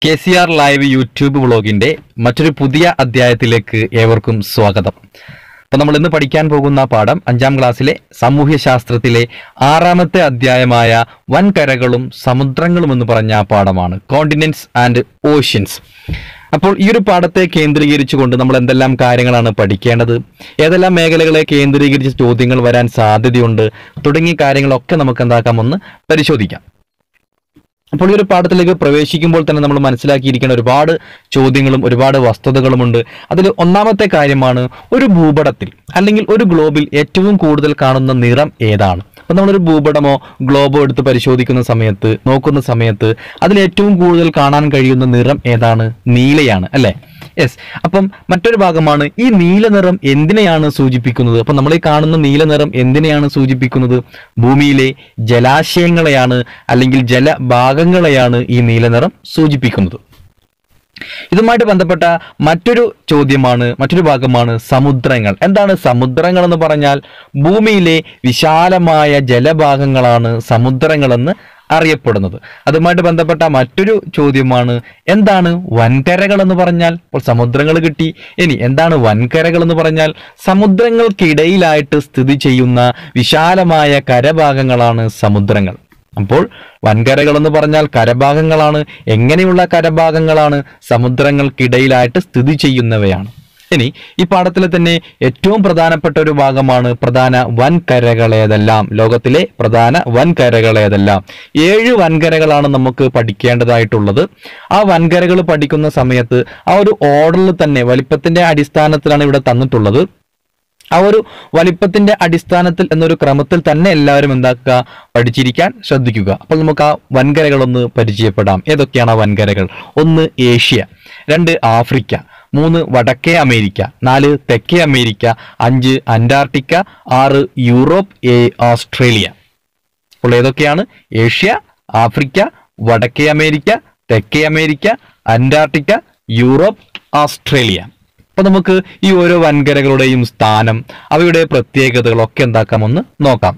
K C R live YouTube വ്ളോഗിന്റെ മറ്റൊരു പുതിയ അധ്യായത്തിലേക്ക് ഏവർക്കും സ്വാഗതം അപ്പൊ നമ്മൾ ഇന്ന് പഠിക്കാൻ പോകുന്ന പാഠം അഞ്ചാം ക്ലാസ്സിലെ സാമൂഹ്യ ശാസ്ത്രത്തിലെ ആറാമത്തെ അധ്യായമായ വൻകരകളും സമുദ്രങ്ങളും എന്ന് പറഞ്ഞ ആ പാഠമാണ് കോണ്ടിനെന്റ്സ് ആൻഡ് ഓഷ്യൻസ് അപ്പോൾ ഈ ഒരു പാഠത്തെ കേന്ദ്രീകരിച്ചുകൊണ്ട് നമ്മൾ എന്തെല്ലാം കാര്യങ്ങളാണ് പഠിക്കേണ്ടത് ഏതെല്ലാം മേഖലകളെ കേന്ദ്രീകരിച്ച് ചോദ്യങ്ങൾ വരാൻ സാധ്യതയുണ്ട് തുടങ്ങിയ കാര്യങ്ങളൊക്കെ നമുക്ക് എന്താക്കാം ഒന്ന് പരിശോധിക്കാം അപ്പോൾ ഈ ഒരു പാഠത്തിലേക്ക് പ്രവേശിക്കുമ്പോൾ തന്നെ നമ്മൾ മനസ്സിലാക്കിയിരിക്കുന്ന ഒരുപാട് ചോദ്യങ്ങളും ഒരുപാട് വസ്തുതകളുമുണ്ട് അതിൽ ഒന്നാമത്തെ കാര്യമാണ് ഒരു ഭൂപടത്തിൽ അല്ലെങ്കിൽ ഒരു ഗ്ലോബിൽ ഏറ്റവും കൂടുതൽ കാണുന്ന നിറം ഏതാണ് അപ്പം നമ്മളൊരു ഭൂപടമോ ഗ്ലോബോ എടുത്ത് പരിശോധിക്കുന്ന സമയത്ത് നോക്കുന്ന സമയത്ത് അതിൽ ഏറ്റവും കൂടുതൽ കാണാൻ കഴിയുന്ന നിറം ഏതാണ് നീലയാണ് അല്ലേ യെസ് അപ്പം മറ്റൊരു ഭാഗമാണ് ഈ നീല നിറം എന്തിനെയാണ് സൂചിപ്പിക്കുന്നത് അപ്പം നമ്മൾ ഈ കാണുന്ന നീല നിറം എന്തിനെയാണ് സൂചിപ്പിക്കുന്നത് ഭൂമിയിലെ ജലാശയങ്ങളെയാണ് അല്ലെങ്കിൽ ജലഭാഗങ്ങളെയാണ് ഈ നീല നിറം സൂചിപ്പിക്കുന്നത് ഇതുമായിട്ട് ബന്ധപ്പെട്ട മറ്റൊരു ചോദ്യമാണ് മറ്റൊരു ഭാഗമാണ് സമുദ്രങ്ങൾ എന്താണ് സമുദ്രങ്ങൾ എന്ന് പറഞ്ഞാൽ ഭൂമിയിലെ വിശാലമായ ജലഭാഗങ്ങളാണ് സമുദ്രങ്ങളെന്ന് അറിയപ്പെടുന്നത് അതുമായിട്ട് ബന്ധപ്പെട്ട മറ്റൊരു ചോദ്യമാണ് എന്താണ് വൻകരകൾ എന്ന് പറഞ്ഞാൽ ഇപ്പോൾ സമുദ്രങ്ങൾ കിട്ടി ഇനി എന്താണ് വൻകരകൾ എന്ന് പറഞ്ഞാൽ സമുദ്രങ്ങൾക്കിടയിലായിട്ട് സ്ഥിതി ചെയ്യുന്ന വിശാലമായ കരഭാഗങ്ങളാണ് സമുദ്രങ്ങൾ അപ്പോൾ വൻകരകൾ എന്ന് പറഞ്ഞാൽ കരഭാഗങ്ങളാണ് എങ്ങനെയുള്ള കരഭാഗങ്ങളാണ് സമുദ്രങ്ങൾക്കിടയിലായിട്ട് സ്ഥിതി ചെയ്യുന്നവയാണ് ഇനി ഈ പാഠത്തിലെ തന്നെ ഏറ്റവും പ്രധാനപ്പെട്ട ഒരു ഭാഗമാണ് പ്രധാന വൻകരകളേതെല്ലാം ലോകത്തിലെ പ്രധാന വൻകരകളേതെല്ലാം ഏഴ് വൻകരകളാണ് നമുക്ക് പഠിക്കേണ്ടതായിട്ടുള്ളത് ആ വൻകരകൾ പഠിക്കുന്ന സമയത്ത് ആ ഒരു ഓർഡറിൽ തന്നെ വലിപ്പത്തിന്റെ അടിസ്ഥാനത്തിലാണ് ഇവിടെ തന്നിട്ടുള്ളത് ആ ഒരു വലിപ്പത്തിന്റെ അടിസ്ഥാനത്തിൽ എന്നൊരു ക്രമത്തിൽ തന്നെ എല്ലാവരും എന്താക്കുക പഠിച്ചിരിക്കാൻ ശ്രദ്ധിക്കുക അപ്പോൾ നമുക്ക് ആ വൻകരകളൊന്ന് പരിചയപ്പെടാം ഏതൊക്കെയാണ് ആ വൻകരകൾ ഒന്ന് ഏഷ്യ രണ്ട് ആഫ്രിക്ക മൂന്ന് വടക്കേ അമേരിക്ക നാല് തെക്കേ അമേരിക്ക അഞ്ച് അന്റാർട്ടിക്ക ആറ് യൂറോപ്പ് ഏ ഓസ്ട്രേലിയ അപ്പോൾ ഏതൊക്കെയാണ് ഏഷ്യ ആഫ്രിക്ക വടക്കേ അമേരിക്ക തെക്കേ അമേരിക്ക അന്റാർട്ടിക്ക യൂറോപ്പ് ഓസ്ട്രേലിയ അപ്പൊ നമുക്ക് ഈ ഓരോ വൻകരകളുടെയും സ്ഥാനം അവയുടെ പ്രത്യേകതകളൊക്കെ എന്താക്കാമെന്ന് നോക്കാം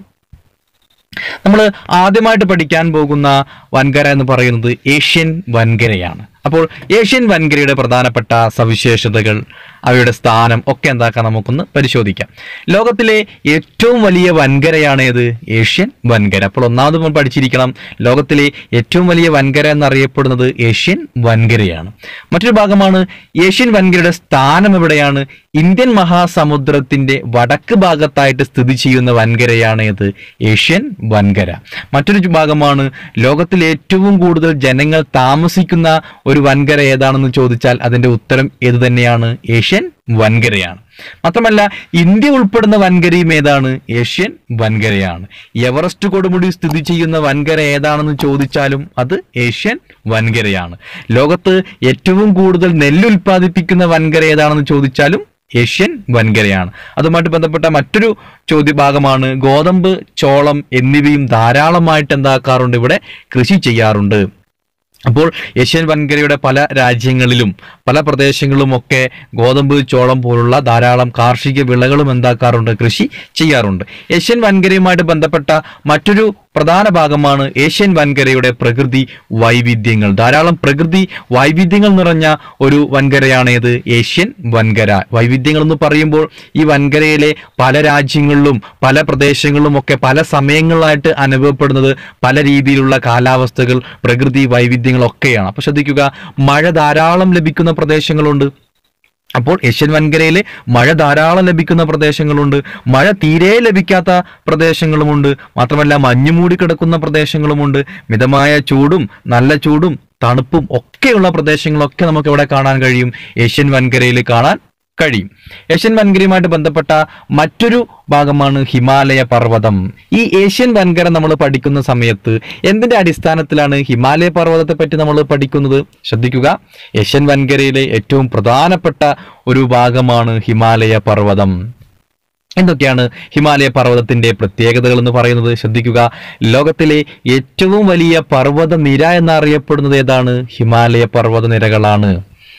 നമ്മൾ ആദ്യമായിട്ട് പഠിക്കാൻ പോകുന്ന വൻകര എന്ന് പറയുന്നത് ഏഷ്യൻ വൻകരയാണ് അപ്പോൾ ഏഷ്യൻ വൻകരയുടെ പ്രധാനപ്പെട്ട സവിശേഷതകൾ അവയുടെ സ്ഥാനം ഒക്കെ എന്താക്കാം നമുക്കൊന്ന് പരിശോധിക്കാം ലോകത്തിലെ ഏറ്റവും വലിയ വൻകരയാണ് ഏത് ഏഷ്യൻ വൻകര അപ്പോൾ ഒന്നാമത് നമ്മൾ പഠിച്ചിരിക്കണം ലോകത്തിലെ ഏറ്റവും വലിയ വൻകര എന്നറിയപ്പെടുന്നത് ഏഷ്യൻ വൻകരയാണ് മറ്റൊരു ഭാഗമാണ് ഏഷ്യൻ വൻകരയുടെ സ്ഥാനം എവിടെയാണ് ഇന്ത്യൻ മഹാസമുദ്രത്തിന്റെ വടക്ക് ഭാഗത്തായിട്ട് സ്ഥിതി ചെയ്യുന്ന വൻകരയാണ് ഏത് ഏഷ്യൻ വൻകര മറ്റൊരു ഭാഗമാണ് ലോകത്തിൽ ഏറ്റവും കൂടുതൽ ജനങ്ങൾ താമസിക്കുന്ന ഒരു വൻകര ഏതാണെന്ന് ചോദിച്ചാൽ അതിന്റെ ഉത്തരം ഏത് തന്നെയാണ് ഏഷ്യൻ വൻകരയാണ് മാത്രമല്ല ഇന്ത്യ ഉൾപ്പെടുന്ന വൻകരയും ഏതാണ് ഏഷ്യൻ വൻകരയാണ് എവറസ്റ്റ് കൊടുമുടി സ്ഥിതി ചെയ്യുന്ന വൻകര ഏതാണെന്ന് ചോദിച്ചാലും അത് ഏഷ്യൻ വൻകരയാണ് ലോകത്ത് ഏറ്റവും കൂടുതൽ നെല്ല് ഉൽപ്പാദിപ്പിക്കുന്ന വൻകര ഏതാണെന്ന് ചോദിച്ചാലും ഏഷ്യൻ വൻകരയാണ് അതുമായിട്ട് ബന്ധപ്പെട്ട മറ്റൊരു ചോദ്യഭാഗമാണ് ഗോതമ്പ് ചോളം എന്നിവയും ധാരാളമായിട്ട് എന്താക്കാറുണ്ട് ഇവിടെ കൃഷി ചെയ്യാറുണ്ട് അപ്പോൾ ഏഷ്യൻ വൻകരയുടെ പല രാജ്യങ്ങളിലും പല പ്രദേശങ്ങളിലും ഒക്കെ ഗോതമ്പ് ചോളം പോലുള്ള ധാരാളം കാർഷിക വിളകളും എന്താക്കാറുണ്ട് കൃഷി ചെയ്യാറുണ്ട് ഏഷ്യൻ വൻകരയുമായിട്ട് ബന്ധപ്പെട്ട മറ്റൊരു പ്രധാന ഭാഗമാണ് ഏഷ്യൻ വൻകരയുടെ പ്രകൃതി വൈവിധ്യങ്ങൾ ധാരാളം പ്രകൃതി വൈവിധ്യങ്ങൾ നിറഞ്ഞ ഒരു വൻകരയാണ് ഏത് ഏഷ്യൻ വൻകര വൈവിധ്യങ്ങൾ എന്ന് പറയുമ്പോൾ ഈ വൻകരയിലെ പല രാജ്യങ്ങളിലും പല പ്രദേശങ്ങളിലും ഒക്കെ പല സമയങ്ങളിലായിട്ട് അനുഭവപ്പെടുന്നത് പല രീതിയിലുള്ള കാലാവസ്ഥകൾ പ്രകൃതി വൈവിധ്യങ്ങളൊക്കെയാണ് അപ്പൊ ശ്രദ്ധിക്കുക മഴ ധാരാളം ലഭിക്കുന്ന പ്രദേശങ്ങളുണ്ട് അപ്പോൾ ഏഷ്യൻ വൻകരയിൽ മഴ ധാരാളം ലഭിക്കുന്ന പ്രദേശങ്ങളുണ്ട് മഴ തീരെ ലഭിക്കാത്ത പ്രദേശങ്ങളുമുണ്ട് മാത്രമല്ല മഞ്ഞു മൂടി കിടക്കുന്ന പ്രദേശങ്ങളുമുണ്ട് മിതമായ ചൂടും നല്ല ചൂടും തണുപ്പും ഒക്കെയുള്ള പ്രദേശങ്ങളൊക്കെ നമുക്ക് ഇവിടെ കാണാൻ കഴിയും ഏഷ്യൻ വൻകരയിൽ കാണാൻ കഴിയും ഏഷ്യൻ വൻകരയുമായിട്ട് ബന്ധപ്പെട്ട മറ്റൊരു ഭാഗമാണ് ഹിമാലയ പർവ്വതം ഈ ഏഷ്യൻ വൻകര നമ്മൾ പഠിക്കുന്ന സമയത്ത് എന്തിന്റെ അടിസ്ഥാനത്തിലാണ് ഹിമാലയ പർവ്വതത്തെ പറ്റി നമ്മൾ പഠിക്കുന്നത് ശ്രദ്ധിക്കുക ഏഷ്യൻ വൻകരയിലെ ഏറ്റവും പ്രധാനപ്പെട്ട ഒരു ഭാഗമാണ് ഹിമാലയ പർവ്വതം എന്തൊക്കെയാണ് ഹിമാലയ പർവ്വതത്തിന്റെ പ്രത്യേകതകൾ എന്ന് പറയുന്നത് ശ്രദ്ധിക്കുക ലോകത്തിലെ ഏറ്റവും വലിയ പർവ്വത നിര എന്നറിയപ്പെടുന്നത് ഏതാണ് ഹിമാലയ പർവ്വത നിരകളാണ്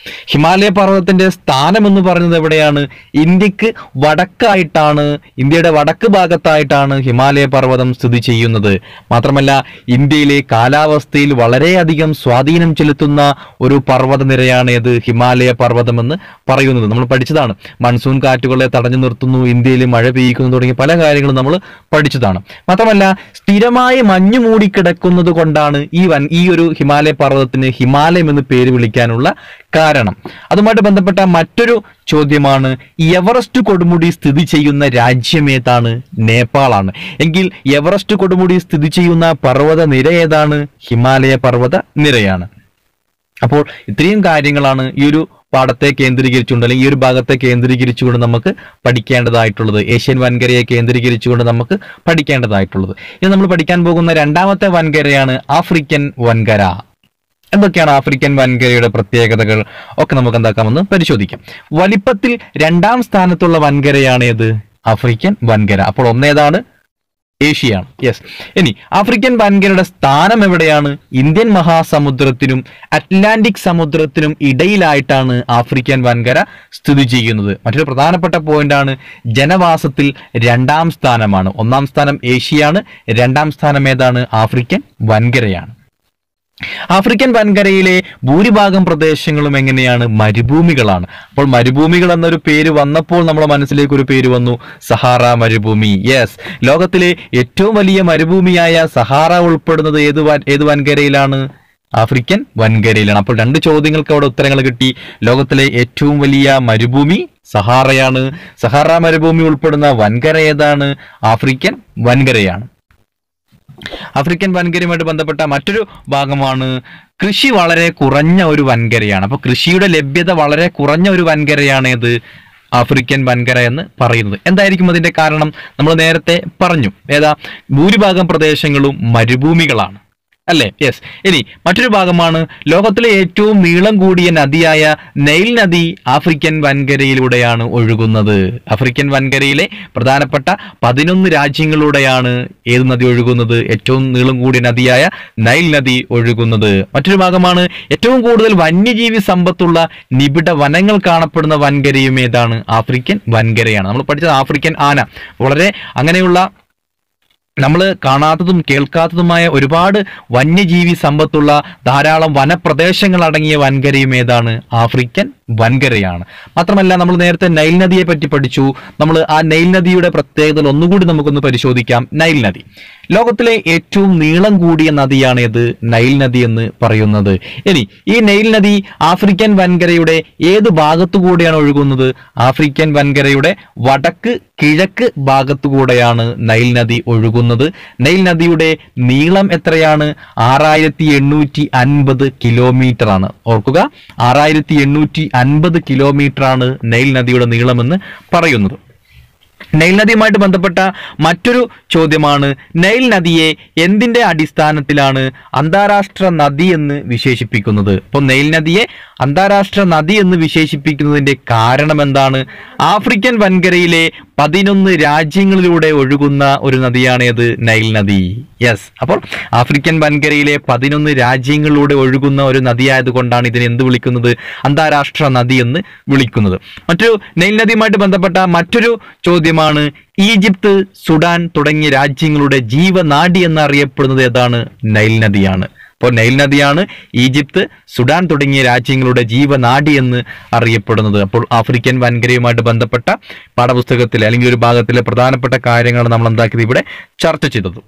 ഹിമാലയ പർവ്വതത്തിന്റെ സ്ഥാനം എന്ന് പറയുന്നത് എവിടെയാണ് ഇന്ത്യക്ക് വടക്കായിട്ടാണ് ഇന്ത്യയുടെ വടക്ക് ഭാഗത്തായിട്ടാണ് ഹിമാലയ പർവ്വതം സ്ഥിതി ചെയ്യുന്നത് മാത്രമല്ല ഇന്ത്യയിലെ കാലാവസ്ഥയിൽ വളരെയധികം സ്വാധീനം ചെലുത്തുന്ന ഒരു പർവ്വത നിരയാണ് ഏത് ഹിമാലയ പർവ്വതം എന്ന് പറയുന്നത് നമ്മൾ പഠിച്ചതാണ് മൺസൂൺ കാറ്റുകളെ തടഞ്ഞു നിർത്തുന്നു ഇന്ത്യയിൽ മഴ പെയ്യിക്കുന്നു തുടങ്ങിയ പല കാര്യങ്ങളും നമ്മൾ പഠിച്ചതാണ് മാത്രമല്ല സ്ഥിരമായി മഞ്ഞു മൂടിക്കിടക്കുന്നത് കൊണ്ടാണ് ഈ വൻ ഈ ഒരു ഹിമാലയ പർവ്വതത്തിന് ഹിമാലയം എന്ന് പേര് വിളിക്കാനുള്ള കാരണം അതുമായിട്ട് ബന്ധപ്പെട്ട മറ്റൊരു ചോദ്യമാണ് എവറസ്റ്റ് കൊടുമുടി സ്ഥിതി ചെയ്യുന്ന രാജ്യം ഏതാണ് നേപ്പാളാണ് എങ്കിൽ എവറസ്റ്റ് കൊടുമുടി സ്ഥിതി ചെയ്യുന്ന പർവ്വത നിര ഏതാണ് ഹിമാലയ പർവ്വത നിരയാണ് അപ്പോൾ ഇത്രയും കാര്യങ്ങളാണ് ഈ ഒരു പാഠത്തെ കേന്ദ്രീകരിച്ചുകൊണ്ട് അല്ലെങ്കിൽ ഈ ഒരു ഭാഗത്തെ കേന്ദ്രീകരിച്ചുകൊണ്ട് നമുക്ക് പഠിക്കേണ്ടതായിട്ടുള്ളത് ഏഷ്യൻ വൻകരയെ കേന്ദ്രീകരിച്ചുകൊണ്ട് നമുക്ക് പഠിക്കേണ്ടതായിട്ടുള്ളത് ഇനി നമ്മൾ പഠിക്കാൻ പോകുന്ന രണ്ടാമത്തെ വൻകരയാണ് ആഫ്രിക്കൻ വൻകര എന്തൊക്കെയാണ് ആഫ്രിക്കൻ വൻകരയുടെ പ്രത്യേകതകൾ ഒക്കെ നമുക്ക് എന്താക്കാമെന്ന് പരിശോധിക്കാം വലിപ്പത്തിൽ രണ്ടാം സ്ഥാനത്തുള്ള വൻകരയാണ് ഏത് ആഫ്രിക്കൻ വൻകര അപ്പോൾ ഒന്നേതാണ് ഏഷ്യയാണ് യെസ് ഇനി ആഫ്രിക്കൻ വൻകരയുടെ സ്ഥാനം എവിടെയാണ് ഇന്ത്യൻ മഹാസമുദ്രത്തിനും അറ്റ്ലാന്റിക് സമുദ്രത്തിനും ഇടയിലായിട്ടാണ് ആഫ്രിക്കൻ വൻകര സ്ഥിതി ചെയ്യുന്നത് മറ്റൊരു പ്രധാനപ്പെട്ട പോയിന്റാണ് ജനവാസത്തിൽ രണ്ടാം സ്ഥാനമാണ് ഒന്നാം സ്ഥാനം ഏഷ്യയാണ് രണ്ടാം സ്ഥാനം ഏതാണ് ആഫ്രിക്കൻ വൻകരയാണ് ആഫ്രിക്കൻ വൻകരയിലെ ഭൂരിഭാഗം പ്രദേശങ്ങളും എങ്ങനെയാണ് മരുഭൂമികളാണ് അപ്പോൾ മരുഭൂമികൾ എന്നൊരു പേര് വന്നപ്പോൾ നമ്മുടെ മനസ്സിലേക്ക് ഒരു പേര് വന്നു സഹാറ മരുഭൂമി യെസ് ലോകത്തിലെ ഏറ്റവും വലിയ മരുഭൂമിയായ സഹാറ ഉൾപ്പെടുന്നത് ഏത് വൻ- ഏത് വൻകരയിലാണ് ആഫ്രിക്കൻ വൻകരയിലാണ് അപ്പോൾ രണ്ട് ചോദ്യങ്ങൾക്ക് അവിടെ ഉത്തരങ്ങൾ കിട്ടി ലോകത്തിലെ ഏറ്റവും വലിയ മരുഭൂമി സഹാറയാണ് സഹാറ മരുഭൂമി ഉൾപ്പെടുന്ന വൻകര ഏതാണ് ആഫ്രിക്കൻ വൻകരയാണ് ആഫ്രിക്കൻ വൻകരയുമായിട്ട് ബന്ധപ്പെട്ട മറ്റൊരു ഭാഗമാണ് കൃഷി വളരെ കുറഞ്ഞ ഒരു വൻകരയാണ് അപ്പോൾ കൃഷിയുടെ ലഭ്യത വളരെ കുറഞ്ഞ ഒരു വൻകരയാണ് ഇത് ആഫ്രിക്കൻ വൻകര എന്ന് പറയുന്നത് എന്തായിരിക്കും അതിന്റെ കാരണം നമ്മൾ നേരത്തെ പറഞ്ഞു ഏതാ ഭൂരിഭാഗം പ്രദേശങ്ങളും മരുഭൂമികളാണ് അല്ലേ യെസ് ഇനി മറ്റൊരു ഭാഗമാണ് ലോകത്തിലെ ഏറ്റവും നീളം കൂടിയ നദിയായ നൈൽ നദി ആഫ്രിക്കൻ വൻകരയിലൂടെയാണ് ഒഴുകുന്നത് ആഫ്രിക്കൻ വൻകരയിലെ പ്രധാനപ്പെട്ട പതിനൊന്ന് രാജ്യങ്ങളിലൂടെയാണ് ഏത് നദി ഒഴുകുന്നത് ഏറ്റവും നീളം കൂടിയ നദിയായ നൈൽ നദി ഒഴുകുന്നത് മറ്റൊരു ഭാഗമാണ് ഏറ്റവും കൂടുതൽ വന്യജീവി സമ്പത്തുള്ള നിബിഡ വനങ്ങൾ കാണപ്പെടുന്ന വൻകരയും ഏതാണ് ആഫ്രിക്കൻ വൻകരയാണ് നമ്മൾ പഠിച്ചത് ആഫ്രിക്കൻ ആന വളരെ അങ്ങനെയുള്ള നമ്മൾ കാണാത്തതും കേൾക്കാത്തതുമായ ഒരുപാട് വന്യജീവി സമ്പത്തുള്ള ധാരാളം വനപ്രദേശങ്ങൾ അടങ്ങിയ വൻകരയും ഏതാണ് ആഫ്രിക്കൻ വൻകരയാണ് മാത്രമല്ല നമ്മൾ നേരത്തെ നൈൽ നദിയെ പറ്റി പഠിച്ചു നമ്മൾ ആ നൈൽ നദിയുടെ പ്രത്യേകതകൾ ഒന്നുകൂടി നമുക്കൊന്ന് പരിശോധിക്കാം നൈൽ നദി ലോകത്തിലെ ഏറ്റവും നീളം കൂടിയ നദിയാണ് ഇത് നൈൽ നദി എന്ന് പറയുന്നത് ഇനി ഈ നൈൽ നദി ആഫ്രിക്കൻ വൻകരയുടെ ഏത് ഭാഗത്തുകൂടെയാണ് ഒഴുകുന്നത് ആഫ്രിക്കൻ വൻകരയുടെ വടക്ക് കിഴക്ക് ഭാഗത്തുകൂടെയാണ് നൈൽ നദി ഒഴുകുന്നത് നൈൽ നദിയുടെ നീളം എത്രയാണ് ആറായിരത്തി എണ്ണൂറ്റി അൻപത് കിലോമീറ്റർ ആണ് ഓർക്കുക ആറായിരത്തി എണ്ണൂറ്റി അൻപത് കിലോമീറ്റർ ആണ് നൈൽ നദിയുടെ നീളമെന്ന് പറയുന്നത് നൈൽ നദിയുമായിട്ട് ബന്ധപ്പെട്ട മറ്റൊരു ചോദ്യമാണ് നൈൽ നദിയെ എന്തിന്റെ അടിസ്ഥാനത്തിലാണ് അന്താരാഷ്ട്ര നദി എന്ന് വിശേഷിപ്പിക്കുന്നത് അപ്പോൾ നൈൽ നദിയെ അന്താരാഷ്ട്ര നദി എന്ന് വിശേഷിപ്പിക്കുന്നതിന്റെ കാരണം എന്താണ് ആഫ്രിക്കൻ വൻകരയിലെ പതിനൊന്ന് രാജ്യങ്ങളിലൂടെ ഒഴുകുന്ന ഒരു നദിയാണ് ഏത് നൈൽ നദി യെസ് അപ്പോൾ ആഫ്രിക്കൻ വൻകരയിലെ പതിനൊന്ന് രാജ്യങ്ങളിലൂടെ ഒഴുകുന്ന ഒരു നദിയായതുകൊണ്ടാണ് ഇതിനെ എന്ത് വിളിക്കുന്നത് അന്താരാഷ്ട്ര നദി എന്ന് വിളിക്കുന്നത് മറ്റൊരു നൈൽ നദിയുമായിട്ട് ബന്ധപ്പെട്ട മറ്റൊരു ചോദ്യമാണ് ഈജിപ്ത് സുഡാൻ തുടങ്ങിയ രാജ്യങ്ങളുടെ ജീവനാഡി എന്നറിയപ്പെടുന്നത് ഏതാണ് നൈൽ നദിയാണ് അപ്പോൾ നൈൽ നദിയാണ് ഈജിപ്ത് സുഡാൻ തുടങ്ങിയ രാജ്യങ്ങളുടെ ജീവനാഡി എന്ന് അറിയപ്പെടുന്നത് അപ്പോൾ ആഫ്രിക്കൻ വൻകരയുമായിട്ട് ബന്ധപ്പെട്ട പാഠപുസ്തകത്തിലെ അല്ലെങ്കിൽ ഒരു ഭാഗത്തിലെ പ്രധാനപ്പെട്ട കാര്യങ്ങളാണ് നമ്മൾ എന്താക്കിയത് ഇവിടെ ചർച്ച ചെയ്തത്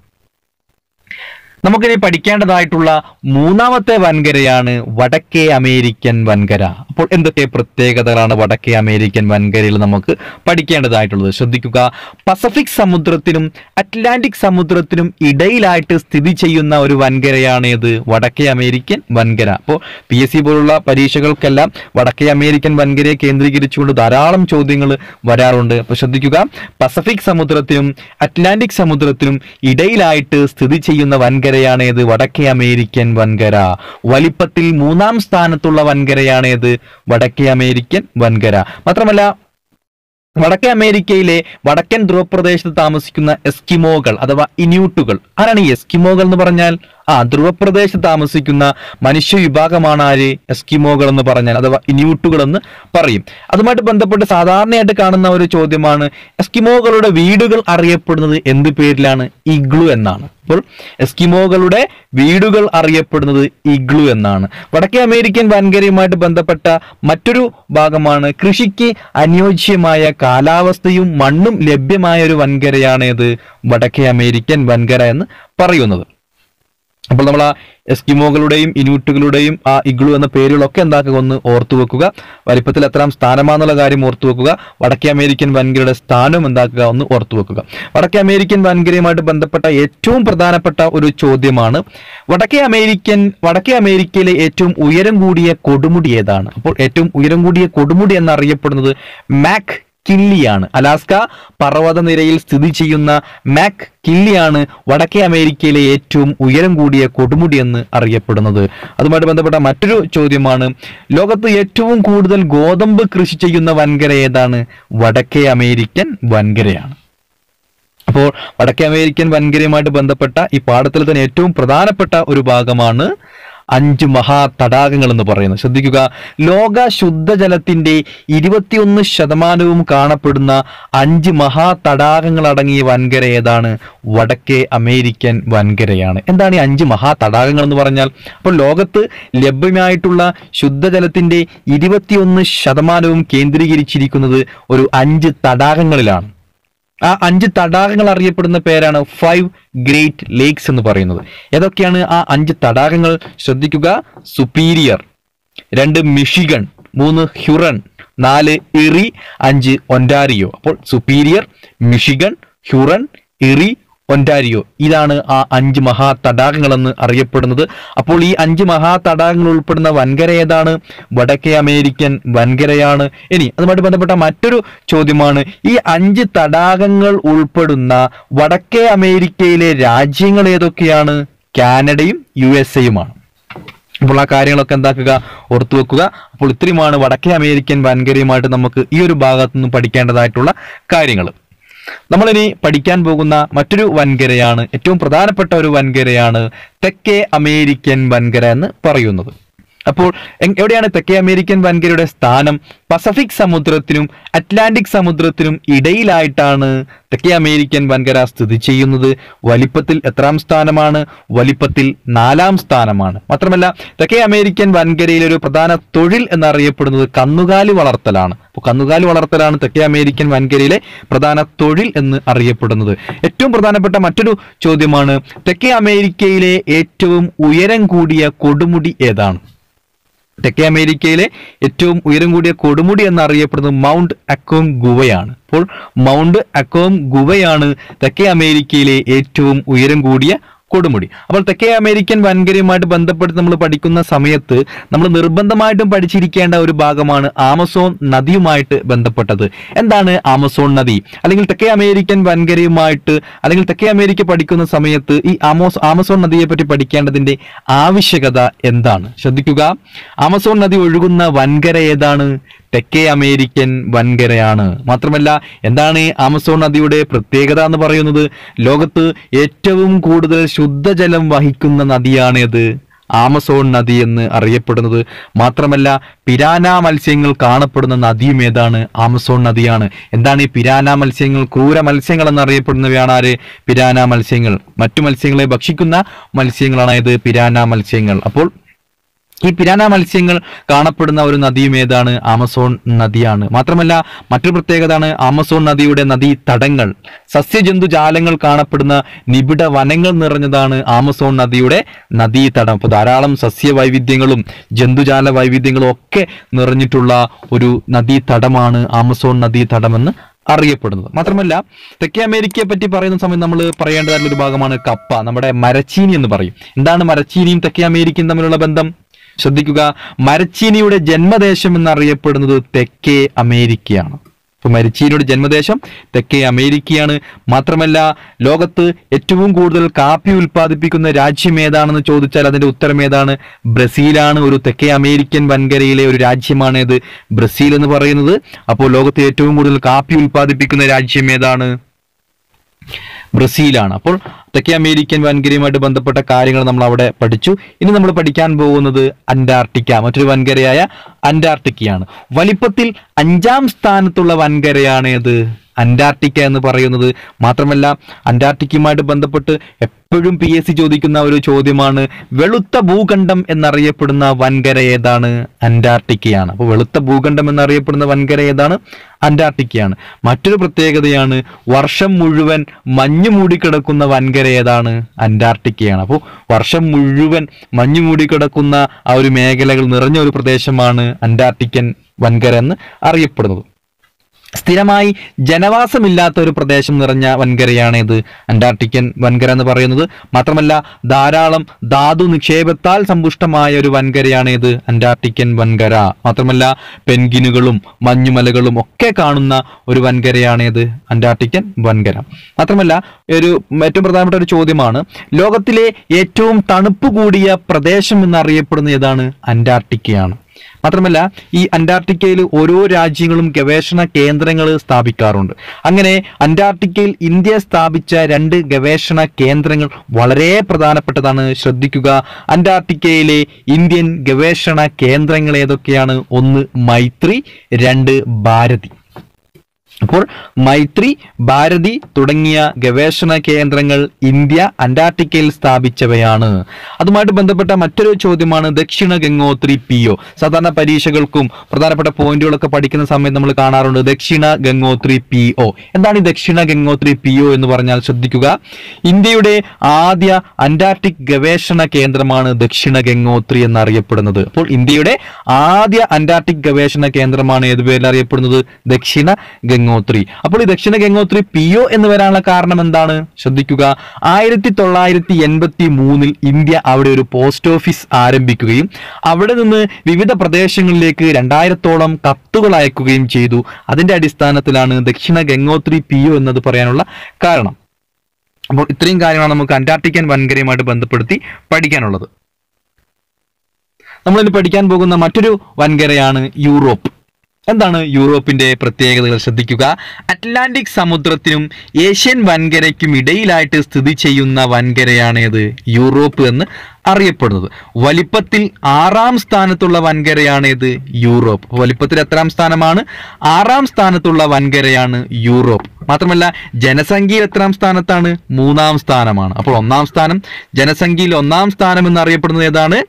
നമുക്കിനി പഠിക്കേണ്ടതായിട്ടുള്ള മൂന്നാമത്തെ വൻകരയാണ് വടക്കേ അമേരിക്കൻ വൻകര അപ്പോൾ എന്തൊക്കെ പ്രത്യേകതകളാണ് വടക്കേ അമേരിക്കൻ വൻകരയിൽ നമുക്ക് പഠിക്കേണ്ടതായിട്ടുള്ളത് ശ്രദ്ധിക്കുക പസഫിക് സമുദ്രത്തിനും അറ്റ്ലാന്റിക് സമുദ്രത്തിനും ഇടയിലായിട്ട് സ്ഥിതി ചെയ്യുന്ന ഒരു വൻകരയാണ് ഇത് വടക്കേ അമേരിക്കൻ വൻകര അപ്പോൾ പി എസ് സി പോലുള്ള പരീക്ഷകൾക്കെല്ലാം വടക്കേ അമേരിക്കൻ വൻകരയെ കേന്ദ്രീകരിച്ചുകൊണ്ട് ധാരാളം ചോദ്യങ്ങൾ വരാറുണ്ട് അപ്പോൾ ശ്രദ്ധിക്കുക പസഫിക് സമുദ്രത്തിനും അറ്റ്ലാന്റിക് സമുദ്രത്തിനും ഇടയിലായിട്ട് സ്ഥിതി ചെയ്യുന്ന വൻകരയാണ് ഇത് വടക്കേ അമേരിക്കൻ വൻകര വലിപ്പത്തിൽ മൂന്നാം സ്ഥാനത്തുള്ള വൻകരയാണ് ഇത് വടക്കേ അമേരിക്കൻ വൻകര മാത്രമല്ല വടക്കേ അമേരിക്കയിലെ വടക്കൻ ധ്രുവപ്രദേശത്ത് താമസിക്കുന്ന എസ്കിമോകൾ അഥവാ ഇന്യൂട്ടുകൾ ആരാണ് ഈ എസ്കിമോകൾ എന്ന് പറഞ്ഞാൽ ആ ധ്രുവപ്രദേശത്ത് താമസിക്കുന്ന മനുഷ്യ വിഭാഗമാണ് ആര് എസ്കിമോകൾ എന്ന് പറഞ്ഞാൽ അഥവാ ഇനിയൂട്ടുകൾ എന്ന് പറയും അതുമായിട്ട് ബന്ധപ്പെട്ട് സാധാരണയായിട്ട് കാണുന്ന ഒരു ചോദ്യമാണ് എസ്കിമോകളുടെ വീടുകൾ അറിയപ്പെടുന്നത് എന്ത് പേരിലാണ് ഇഗ്ലു എന്നാണ് അപ്പോൾ എസ്കിമോകളുടെ വീടുകൾ അറിയപ്പെടുന്നത് ഇഗ്ലു എന്നാണ് വടക്കേ അമേരിക്കൻ വൻകരയുമായിട്ട് ബന്ധപ്പെട്ട മറ്റൊരു ഭാഗമാണ് കൃഷിക്ക് അനുയോജ്യമായ കാലാവസ്ഥയും മണ്ണും ലഭ്യമായ ഒരു വൻകരയാണ് ഇത് വടക്കേ അമേരിക്കൻ വൻകര എന്ന് പറയുന്നത് അപ്പോൾ നമ്മൾ ആ എസ്കിമോകളുടെയും ഇനൂട്ടുകളുടെയും ആ ഇഗ്ലു എന്ന പേരുകളൊക്കെ എന്താക്കുക ഒന്ന് ഓർത്തു വെക്കുക വലിപ്പത്തിൽ എത്രാം സ്ഥാനമാണെന്നുള്ള കാര്യം ഓർത്തു വെക്കുക വടക്കേ അമേരിക്കൻ വൻകരയുടെ സ്ഥാനം എന്താക്കുക ഒന്ന് ഓർത്തു വെക്കുക വടക്കേ അമേരിക്കൻ വൻകരയുമായിട്ട് ബന്ധപ്പെട്ട ഏറ്റവും പ്രധാനപ്പെട്ട ഒരു ചോദ്യമാണ് വടക്കേ അമേരിക്കൻ വടക്കേ അമേരിക്കയിലെ ഏറ്റവും ഉയരം കൂടിയ കൊടുമുടി ഏതാണ് അപ്പോൾ ഏറ്റവും ഉയരം കൂടിയ കൊടുമുടി എന്നറിയപ്പെടുന്നത് മാക് കില്ലിയാണ് അലാസ്ക പർവ്വതനിരയിൽ സ്ഥിതി ചെയ്യുന്ന മാക് കില്ലിയാണ് വടക്കേ അമേരിക്കയിലെ ഏറ്റവും ഉയരം കൂടിയ കൊടുമുടി എന്ന് അറിയപ്പെടുന്നത് അതുമായിട്ട് ബന്ധപ്പെട്ട മറ്റൊരു ചോദ്യമാണ് ലോകത്ത് ഏറ്റവും കൂടുതൽ ഗോതമ്പ് കൃഷി ചെയ്യുന്ന വൻകര ഏതാണ് വടക്കേ അമേരിക്കൻ വൻകരയാണ് അപ്പോൾ വടക്കേ അമേരിക്കൻ വൻകരയുമായിട്ട് ബന്ധപ്പെട്ട ഈ പാഠത്തിൽ തന്നെ ഏറ്റവും പ്രധാനപ്പെട്ട ഒരു ഭാഗമാണ് അഞ്ച് മഹാ തടാകങ്ങൾ എന്ന് പറയുന്നത് ശ്രദ്ധിക്കുക ലോക ശുദ്ധജലത്തിന്റെ ഇരുപത്തിയൊന്ന് ശതമാനവും കാണപ്പെടുന്ന അഞ്ച് മഹാ തടാകങ്ങൾ അടങ്ങിയ വൻകര ഏതാണ് വടക്കേ അമേരിക്കൻ വൻകരയാണ് എന്താണ് ഈ അഞ്ച് മഹാ തടാകങ്ങൾ എന്ന് പറഞ്ഞാൽ അപ്പോൾ ലോകത്ത് ലഭ്യമായിട്ടുള്ള ശുദ്ധജലത്തിന്റെ ഇരുപത്തിയൊന്ന് ശതമാനവും കേന്ദ്രീകരിച്ചിരിക്കുന്നത് ഒരു അഞ്ച് തടാകങ്ങളിലാണ് ആ അഞ്ച് തടാകങ്ങൾ അറിയപ്പെടുന്ന പേരാണ് ഫൈവ് ഗ്രേറ്റ് ലേക്സ് എന്ന് പറയുന്നത് ഏതൊക്കെയാണ് ആ അഞ്ച് തടാകങ്ങൾ ശ്രദ്ധിക്കുക സുപ്പീരിയർ രണ്ട് മിഷിഗൺ മൂന്ന് ഹ്യുറൺ നാല് ഇറി അഞ്ച് ഒൻറ്റാരിയോ അപ്പോൾ Superior Michigan Huron Erie Ontario ഇതാണ് ആ അഞ്ച് മഹാ തടാകങ്ങളെന്ന് അറിയപ്പെടുന്നത് അപ്പോൾ ഈ അഞ്ച് മഹാ തടാകങ്ങൾ ഉൾപ്പെടുന്ന വൻകര ഏതാണ് വടക്കേ അമേരിക്കൻ വൻകരയാണ് ഇനി അതുമായിട്ട് ബന്ധപ്പെട്ട മറ്റൊരു ചോദ്യമാണ് ഈ അഞ്ച് തടാകങ്ങൾ ഉൾപ്പെടുന്ന വടക്കേ അമേരിക്കയിലെ രാജ്യങ്ങൾ ഏതൊക്കെയാണ് കാനഡയും യു എസ് എയുമാണ് അപ്പോൾ ആ കാര്യങ്ങളൊക്കെ എന്താക്കുക ഓർത്തു വെക്കുക അപ്പോൾ ഇത്രയുമാണ് വടക്കേ അമേരിക്കൻ വൻകരയുമായിട്ട് നമുക്ക് ഈ ഒരു ഭാഗത്തു നിന്ന് പഠിക്കേണ്ടതായിട്ടുള്ള കാര്യങ്ങൾ നമ്മളിനി പഠിക്കാൻ പോകുന്ന മറ്റൊരു വൻകരയാണ് ഏറ്റവും പ്രധാനപ്പെട്ട ഒരു വൻകരയാണ് തെക്കേ അമേരിക്കൻ വൻകര എന്ന് പറയുന്നത് അപ്പോൾ എങ്- എവിടെയാണ് തെക്കേ അമേരിക്കൻ വൻകരയുടെ സ്ഥാനം പസഫിക് സമുദ്രത്തിനും അറ്റ്ലാന്റിക് സമുദ്രത്തിനും ഇടയിലായിട്ടാണ് തെക്കേ അമേരിക്കൻ വൻകര സ്ഥിതി ചെയ്യുന്നത് വലിപ്പത്തിൽ എത്രാം സ്ഥാനമാണ് വലിപ്പത്തിൽ നാലാം സ്ഥാനമാണ് മാത്രമല്ല തെക്കേ അമേരിക്കൻ വൻകരയിലെ ഒരു പ്രധാന തൊഴിൽ എന്നറിയപ്പെടുന്നത് കന്നുകാലി വളർത്തലാണ് അപ്പോൾ കന്നുകാലി വളർത്തലാണ് തെക്കേ അമേരിക്കൻ വൻകരയിലെ പ്രധാന തൊഴിൽ എന്ന് അറിയപ്പെടുന്നത് ഏറ്റവും പ്രധാനപ്പെട്ട മറ്റൊരു ചോദ്യമാണ് തെക്കേ അമേരിക്കയിലെ ഏറ്റവും ഉയരം കൂടിയ കൊടുമുടി ഏതാണ് തെക്കേ അമേരിക്കയിലെ ഏറ്റവും ഉയരം കൂടിയ കൊടുമുടി എന്നറിയപ്പെടുന്നത് മൗണ്ട് അക്കോം ഗുവയാണ് അപ്പോൾ മൗണ്ട് അക്കോം ഗുവയാണ് തെക്കേ അമേരിക്കയിലെ ഏറ്റവും ഉയരം കൂടിയ കൊടുമുടി അപ്പോൾ തെക്കേ അമേരിക്കൻ വൻകരയുമായിട്ട് ബന്ധപ്പെട്ട് നമ്മൾ പഠിക്കുന്ന സമയത്ത് നമ്മൾ നിർബന്ധമായിട്ടും പഠിച്ചിരിക്കേണ്ട ഒരു ഭാഗമാണ് ആമസോൺ നദിയുമായിട്ട് ബന്ധപ്പെട്ടത് എന്താണ് ആമസോൺ നദി അല്ലെങ്കിൽ തെക്കേ അമേരിക്കൻ വൻകരയുമായിട്ട് അല്ലെങ്കിൽ തെക്കേ അമേരിക്ക പഠിക്കുന്ന സമയത്ത് ഈ ആമോസ് ആമസോൺ നദിയെ പറ്റി പഠിക്കേണ്ടതിന്റെ ആവശ്യകത എന്താണ് ശ്രദ്ധിക്കുക ആമസോൺ നദി ഒഴുകുന്ന വൻകര ഏതാണ് തെക്കേ അമേരിക്കൻ വൻകരയാണ് മാത്രമല്ല എന്താണ് ഈ ആമസോൺ നദിയുടെ പ്രത്യേകത എന്ന് പറയുന്നത് ലോകത്ത് ഏറ്റവും കൂടുതൽ ശുദ്ധജലം വഹിക്കുന്ന നദിയാണിത് ആമസോൺ നദി എന്ന് അറിയപ്പെടുന്നത് മാത്രമല്ല പിരാന മത്സ്യങ്ങൾ കാണപ്പെടുന്ന നദിയും ഏതാണ് ആമസോൺ നദിയാണ് എന്താണ് ഈ പിരാന മത്സ്യങ്ങൾ ക്രൂര മത്സ്യങ്ങൾ എന്നറിയപ്പെടുന്നവയാണ് ആര് പിരാന മത്സ്യങ്ങൾ മറ്റു മത്സ്യങ്ങളെ ഭക്ഷിക്കുന്ന മത്സ്യങ്ങളാണ് ഇത് പിരാന മത്സ്യങ്ങൾ അപ്പോൾ ഈ പിരാന മത്സ്യങ്ങൾ കാണപ്പെടുന്ന ഒരു നദിയും ഏതാണ് ആമസോൺ നദിയാണ് മാത്രമല്ല മറ്റൊരു പ്രത്യേകതയാണ് ആമസോൺ നദിയുടെ നദീ തടങ്ങൾ സസ്യജന്തുജാലങ്ങൾ കാണപ്പെടുന്ന നിബിഡ വനങ്ങൾ നിറഞ്ഞതാണ് ആമസോൺ നദിയുടെ നദീതടം അപ്പോൾ ധാരാളം സസ്യവൈവിധ്യങ്ങളും ജന്തുജാല വൈവിധ്യങ്ങളും ഒക്കെ നിറഞ്ഞിട്ടുള്ള ഒരു നദീതടമാണ് ആമസോൺ നദീതടമെന്ന് അറിയപ്പെടുന്നത് മാത്രമല്ല തെക്കേ അമേരിക്കയെ പറ്റി പറയുന്ന സമയം നമ്മൾ പറയേണ്ടതായിട്ടുള്ള ഒരു ഭാഗമാണ് കപ്പ നമ്മുടെ മരച്ചീനി എന്ന് പറയും എന്താണ് മരച്ചീനിയും തെക്കേ അമേരിക്കയും തമ്മിലുള്ള ബന്ധം ശ്രദ്ധിക്കുക മരച്ചീനിയുടെ ജന്മദേശം എന്നറിയപ്പെടുന്നത് തെക്കേ അമേരിക്കയാണ് ഇപ്പൊ മരച്ചീനിയുടെ ജന്മദേശം തെക്കേ അമേരിക്കയാണ് മാത്രമല്ല ലോകത്ത് ഏറ്റവും കൂടുതൽ കാപ്പി ഉൽപ്പാദിപ്പിക്കുന്ന രാജ്യം ഏതാണെന്ന് ചോദിച്ചാൽ അതിന്റെ ഉത്തരം ഏതാണ് ബ്രസീലാണ് ഒരു തെക്കേ അമേരിക്കൻ വൻകരയിലെ ഒരു രാജ്യമാണ് ഇത് ബ്രസീൽ എന്ന് പറയുന്നത് അപ്പോൾ ലോകത്ത് ഏറ്റവും കൂടുതൽ കാപ്പി ഉൽപ്പാദിപ്പിക്കുന്ന രാജ്യം ഏതാണ് ബ്രസീലാണ് അപ്പോൾ തെക്കേ അമേരിക്കൻ വൻകരയുമായിട്ട് ബന്ധപ്പെട്ട കാര്യങ്ങൾ നമ്മൾ അവിടെ പഠിച്ചു ഇനി നമ്മൾ പഠിക്കാൻ പോകുന്നത് അന്റാർട്ടിക്ക മറ്റൊരു വൻകരയായ അന്റാർട്ടിക്കയാണ് വലിപ്പത്തിൽ അഞ്ചാം സ്ഥാനത്തുള്ള വൻകരയാണ് ഏത് അന്റാർട്ടിക്ക എന്ന് പറയുന്നത് മാത്രമല്ല അന്റാർട്ടിക്കയുമായിട്ട് ബന്ധപ്പെട്ട് എപ്പോഴും പി എസ് സി ചോദിക്കുന്ന ഒരു ചോദ്യമാണ് വെളുത്ത ഭൂഖണ്ഡം എന്നറിയപ്പെടുന്ന വൻകര ഏതാണ് അന്റാർട്ടിക്കയാണ് അപ്പോൾ വെളുത്ത ഭൂഖണ്ഡം എന്നറിയപ്പെടുന്ന വൻകര ഏതാണ് അന്റാർട്ടിക്കയാണ് മറ്റൊരു പ്രത്യേകതയാണ് വർഷം മുഴുവൻ മഞ്ഞ് മൂടിക്കിടക്കുന്ന വൻകര ഏതാണ് അന്റാർട്ടിക്കയാണ് അപ്പോൾ വർഷം മുഴുവൻ മഞ്ഞ് മൂടിക്കിടക്കുന്ന ആ ഒരു മേഖലകൾ നിറഞ്ഞ ഒരു പ്രദേശമാണ് അന്റാർട്ടിക്കൻ വൻകര എന്ന് അറിയപ്പെടുന്നത് സ്ഥിരമായി ജനവാസമില്ലാത്ത ഒരു പ്രദേശം നിറഞ്ഞ വൻകരയാണ് ഇത് അന്റാർട്ടിക്കൻ വൻകര എന്ന് പറയുന്നത് മാത്രമല്ല ധാരാളം ധാതു നിക്ഷേപത്താൽ സമ്പുഷ്ടമായ ഒരു വൻകരയാണ് ഇത് അന്റാർട്ടിക്കൻ വൻകര മാത്രമല്ല പെൻഗിനുകളും മഞ്ഞുമലകളും ഒക്കെ കാണുന്ന ഒരു വൻകരയാണ് ഇത് അന്റാർട്ടിക്കൻ വൻകര മാത്രമല്ല ഒരു ഏറ്റവും പ്രധാനപ്പെട്ട ഒരു ചോദ്യമാണ് ലോകത്തിലെ ഏറ്റവും തണുപ്പ് കൂടിയ പ്രദേശം എന്നറിയപ്പെടുന്ന ഏതാണ് അന്റാർട്ടിക്കയാണ് മാത്രമല്ല ഈ അന്റാർട്ടിക്കയിൽ ഓരോ രാജ്യങ്ങളും ഗവേഷണ കേന്ദ്രങ്ങൾ സ്ഥാപിക്കാറുണ്ട് അങ്ങനെ അന്റാർട്ടിക്കയിൽ ഇന്ത്യ സ്ഥാപിച്ച രണ്ട് ഗവേഷണ കേന്ദ്രങ്ങൾ വളരെ പ്രധാനപ്പെട്ടതാണ് ശ്രദ്ധിക്കുക അന്റാർട്ടിക്കയിലെ ഇന്ത്യൻ ഗവേഷണ കേന്ദ്രങ്ങൾ ഏതൊക്കെയാണ് ഒന്ന് മൈത്രി രണ്ട് ഭാരതി അപ്പോൾ മൈത്രി ഭാരതി തുടങ്ങിയ ഗവേഷണ കേന്ദ്രങ്ങൾ ഇന്ത്യ അന്റാർട്ടിക്കയിൽ സ്ഥാപിച്ചവയാണ് അതുമായിട്ട് ബന്ധപ്പെട്ട മറ്റൊരു ചോദ്യമാണ് ദക്ഷിണ ഗംഗോത്രി പി ഒ സാധാരണ പരീക്ഷകൾക്കും പ്രധാനപ്പെട്ട പോയിന്റുകളൊക്കെ പഠിക്കുന്ന സമയത്ത് നമ്മൾ കാണാറുണ്ട് ദക്ഷിണ ഗംഗോത്രി പി ഒ എന്താണ് ഈ ദക്ഷിണ ഗംഗോത്രി പി ഒ എന്ന് പറഞ്ഞാൽ ശ്രദ്ധിക്കുക ഇന്ത്യയുടെ ആദ്യ അന്റാർട്ടിക് ഗവേഷണ കേന്ദ്രമാണ് ദക്ഷിണ ഗംഗോത്രി എന്നറിയപ്പെടുന്നത് അപ്പോൾ ഇന്ത്യയുടെ ആദ്യ അന്റാർട്ടിക് ഗവേഷണ കേന്ദ്രമാണ് ഏത് പേരിൽ അറിയപ്പെടുന്നത് ദക്ഷിണ ഗംഗോത്രി അപ്പോൾ ഈ ദക്ഷിണ ഗംഗോത്രി പി ഒ എന്ന് വരാനുള്ള കാരണം എന്താണ് ശ്രദ്ധിക്കുക ആയിരത്തി തൊള്ളായിരത്തി എൺപത്തി മൂന്നിൽ ഇന്ത്യ അവിടെ ഒരു പോസ്റ്റ് ഓഫീസ് ആരംഭിക്കുകയും അവിടെ നിന്ന് വിവിധ പ്രദേശങ്ങളിലേക്ക് രണ്ടായിരത്തോളം കത്തുകൾ അയക്കുകയും ചെയ്തു അതിന്റെ അടിസ്ഥാനത്തിലാണ് ദക്ഷിണ ഗംഗോത്രി പി ഒ എന്നത് പറയാനുള്ള കാരണം അപ്പോൾ ഇത്രയും കാര്യങ്ങളാണ് നമുക്ക് അന്റാർട്ടിക്കൻ വൻകരയുമായിട്ട് ബന്ധപ്പെടുത്തി പഠിക്കാനുള്ളത് നമ്മളിനി പഠിക്കാൻ പോകുന്ന മറ്റൊരു വൻകരയാണ് യൂറോപ്പ് എന്താണ് യൂറോപ്പിന്റെ പ്രത്യേകതകൾ ശ്രദ്ധിക്കുക അറ്റ്ലാന്റിക് സമുദ്രത്തിനും ഏഷ്യൻ വൻകരയ്ക്കും ഇടയിലായിട്ട് സ്ഥിതി ചെയ്യുന്ന വൻകരയാണ് ഇത് യൂറോപ്പ് എന്ന് അറിയപ്പെടുന്നത് വലിപ്പത്തിൽ ആറാം സ്ഥാനത്തുള്ള വൻകരയാണ് ഇത് യൂറോപ്പ് വലിപ്പത്തിൽ എത്രാം സ്ഥാനമാണ് ആറാം സ്ഥാനത്തുള്ള വൻകരയാണ് യൂറോപ്പ് മാത്രമല്ല ജനസംഖ്യയിൽ എത്രാം സ്ഥാനത്താണ് മൂന്നാം സ്ഥാനമാണ് അപ്പോൾ ഒന്നാം സ്ഥാനം ജനസംഖ്യയിൽ ഒന്നാം സ്ഥാനം എന്ന് അറിയപ്പെടുന്നത് ഏതാണ്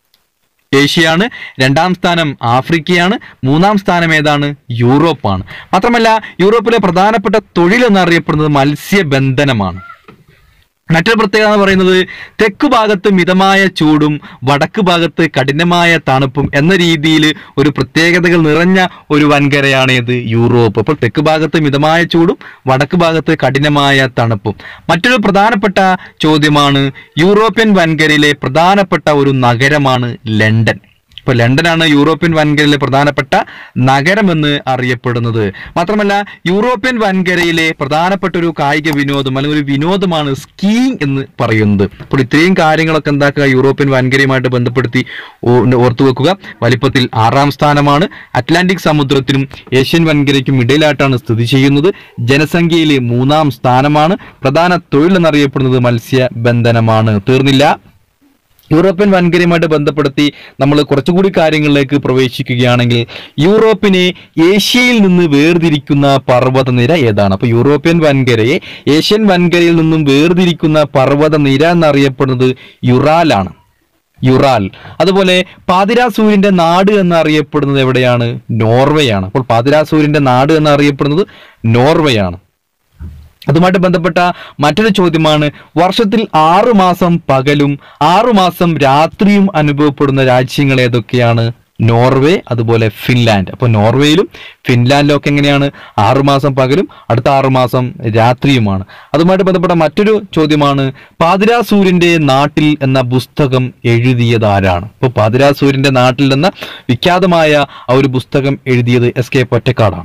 ഏഷ്യയാണ് രണ്ടാം സ്ഥാനം ആഫ്രിക്കയാണ് മൂന്നാം സ്ഥാനം ഏതാണ് യൂറോപ്പാണ് മാത്രമല്ല യൂറോപ്പിലെ പ്രധാനപ്പെട്ട തൊഴിൽ എന്നറിയപ്പെടുന്നത് മത്സ്യബന്ധനമാണ് മറ്റൊരു പ്രത്യേകത എന്ന് പറയുന്നത് തെക്ക് ഭാഗത്ത് മിതമായ ചൂടും വടക്ക് ഭാഗത്ത് കഠിനമായ തണുപ്പും എന്ന രീതിയിൽ ഒരു പ്രത്യേകതകൾ നിറഞ്ഞ ഒരു വൻകരയാണ് ഇത് യൂറോപ്പ് അപ്പോൾ തെക്ക് ഭാഗത്ത് മിതമായ ചൂടും വടക്ക് ഭാഗത്ത് കഠിനമായ തണുപ്പും മറ്റൊരു പ്രധാനപ്പെട്ട ചോദ്യമാണ് യൂറോപ്യൻ വൻകരയിലെ പ്രധാനപ്പെട്ട ഒരു നഗരമാണ് ലണ്ടൻ ഇപ്പൊ ലണ്ടനാണ് യൂറോപ്യൻ വൻകരയിലെ പ്രധാനപ്പെട്ട നഗരമെന്ന് അറിയപ്പെടുന്നത് മാത്രമല്ല യൂറോപ്യൻ വൻകരയിലെ പ്രധാനപ്പെട്ട ഒരു കായിക വിനോദം അല്ലെങ്കിൽ ഒരു വിനോദമാണ് സ്കീയിങ് എന്ന് പറയുന്നത് അപ്പോൾ ഇത്രയും കാര്യങ്ങളൊക്കെ എന്താക്കുക യൂറോപ്യൻ വൻകരയുമായിട്ട് ബന്ധപ്പെടുത്തി ഓ- ഓർത്തു വെക്കുക വലിപ്പത്തിൽ ആറാം സ്ഥാനമാണ് അറ്റ്ലാന്റിക് സമുദ്രത്തിനും ഏഷ്യൻ വൻകരയ്ക്കും ഇടയിലായിട്ടാണ് സ്ഥിതി ചെയ്യുന്നത് ജനസംഖ്യയിൽ മൂന്നാം സ്ഥാനമാണ് പ്രധാന തൊഴിൽ എന്നറിയപ്പെടുന്നത് മത്സ്യബന്ധനമാണ് തീർന്നില്ല യൂറോപ്യൻ വൻകരയുമായിട്ട് ബന്ധപ്പെടുത്തി നമ്മൾ കുറച്ചുകൂടി കാര്യങ്ങളിലേക്ക് പ്രവേശിക്കുകയാണെങ്കിൽ യൂറോപ്പിനെ ഏഷ്യയിൽ നിന്ന് വേർതിരിക്കുന്ന പർവ്വതനിര ഏതാണ് അപ്പൊ യൂറോപ്യൻ വൻകരയെ ഏഷ്യൻ വൻകരയിൽ നിന്നും വേർതിരിക്കുന്ന പർവ്വതനിര എന്നറിയപ്പെടുന്നത് യുറാലാണ് യുറാൽ അതുപോലെ പാതിരാ സൂര്യന്റെ നാട് എന്നറിയപ്പെടുന്നത് എവിടെയാണ് നോർവേയാണ് അപ്പോൾ പാതിരാ സൂര്യന്റെ നാട് എന്നറിയപ്പെടുന്നത് നോർവേയാണ് അതുമായിട്ട് ബന്ധപ്പെട്ട മറ്റൊരു ചോദ്യമാണ് വർഷത്തിൽ ആറു മാസം പകലും ആറു മാസം രാത്രിയും അനുഭവപ്പെടുന്ന രാജ്യങ്ങൾ ഏതൊക്കെയാണ് നോർവേ അതുപോലെ ഫിൻലാൻഡ് അപ്പോൾ നോർവേയിലും ഫിൻലാൻഡിലും ഒക്കെ എങ്ങനെയാണ് ആറുമാസം പകലും അടുത്ത ആറുമാസം രാത്രിയുമാണ് അതുമായിട്ട് ബന്ധപ്പെട്ട മറ്റൊരു ചോദ്യമാണ് പാതിരാ സൂര്യന്റെ നാട്ടിൽ എന്ന പുസ്തകം എഴുതിയത് ആരാണ് അപ്പോൾ പാതിരാ സൂര്യന്റെ നാട്ടിൽ എന്ന വിഖ്യാതമായ ആ ഒരു പുസ്തകം എഴുതിയത് എസ് കെ പൊറ്റക്കാടാണ്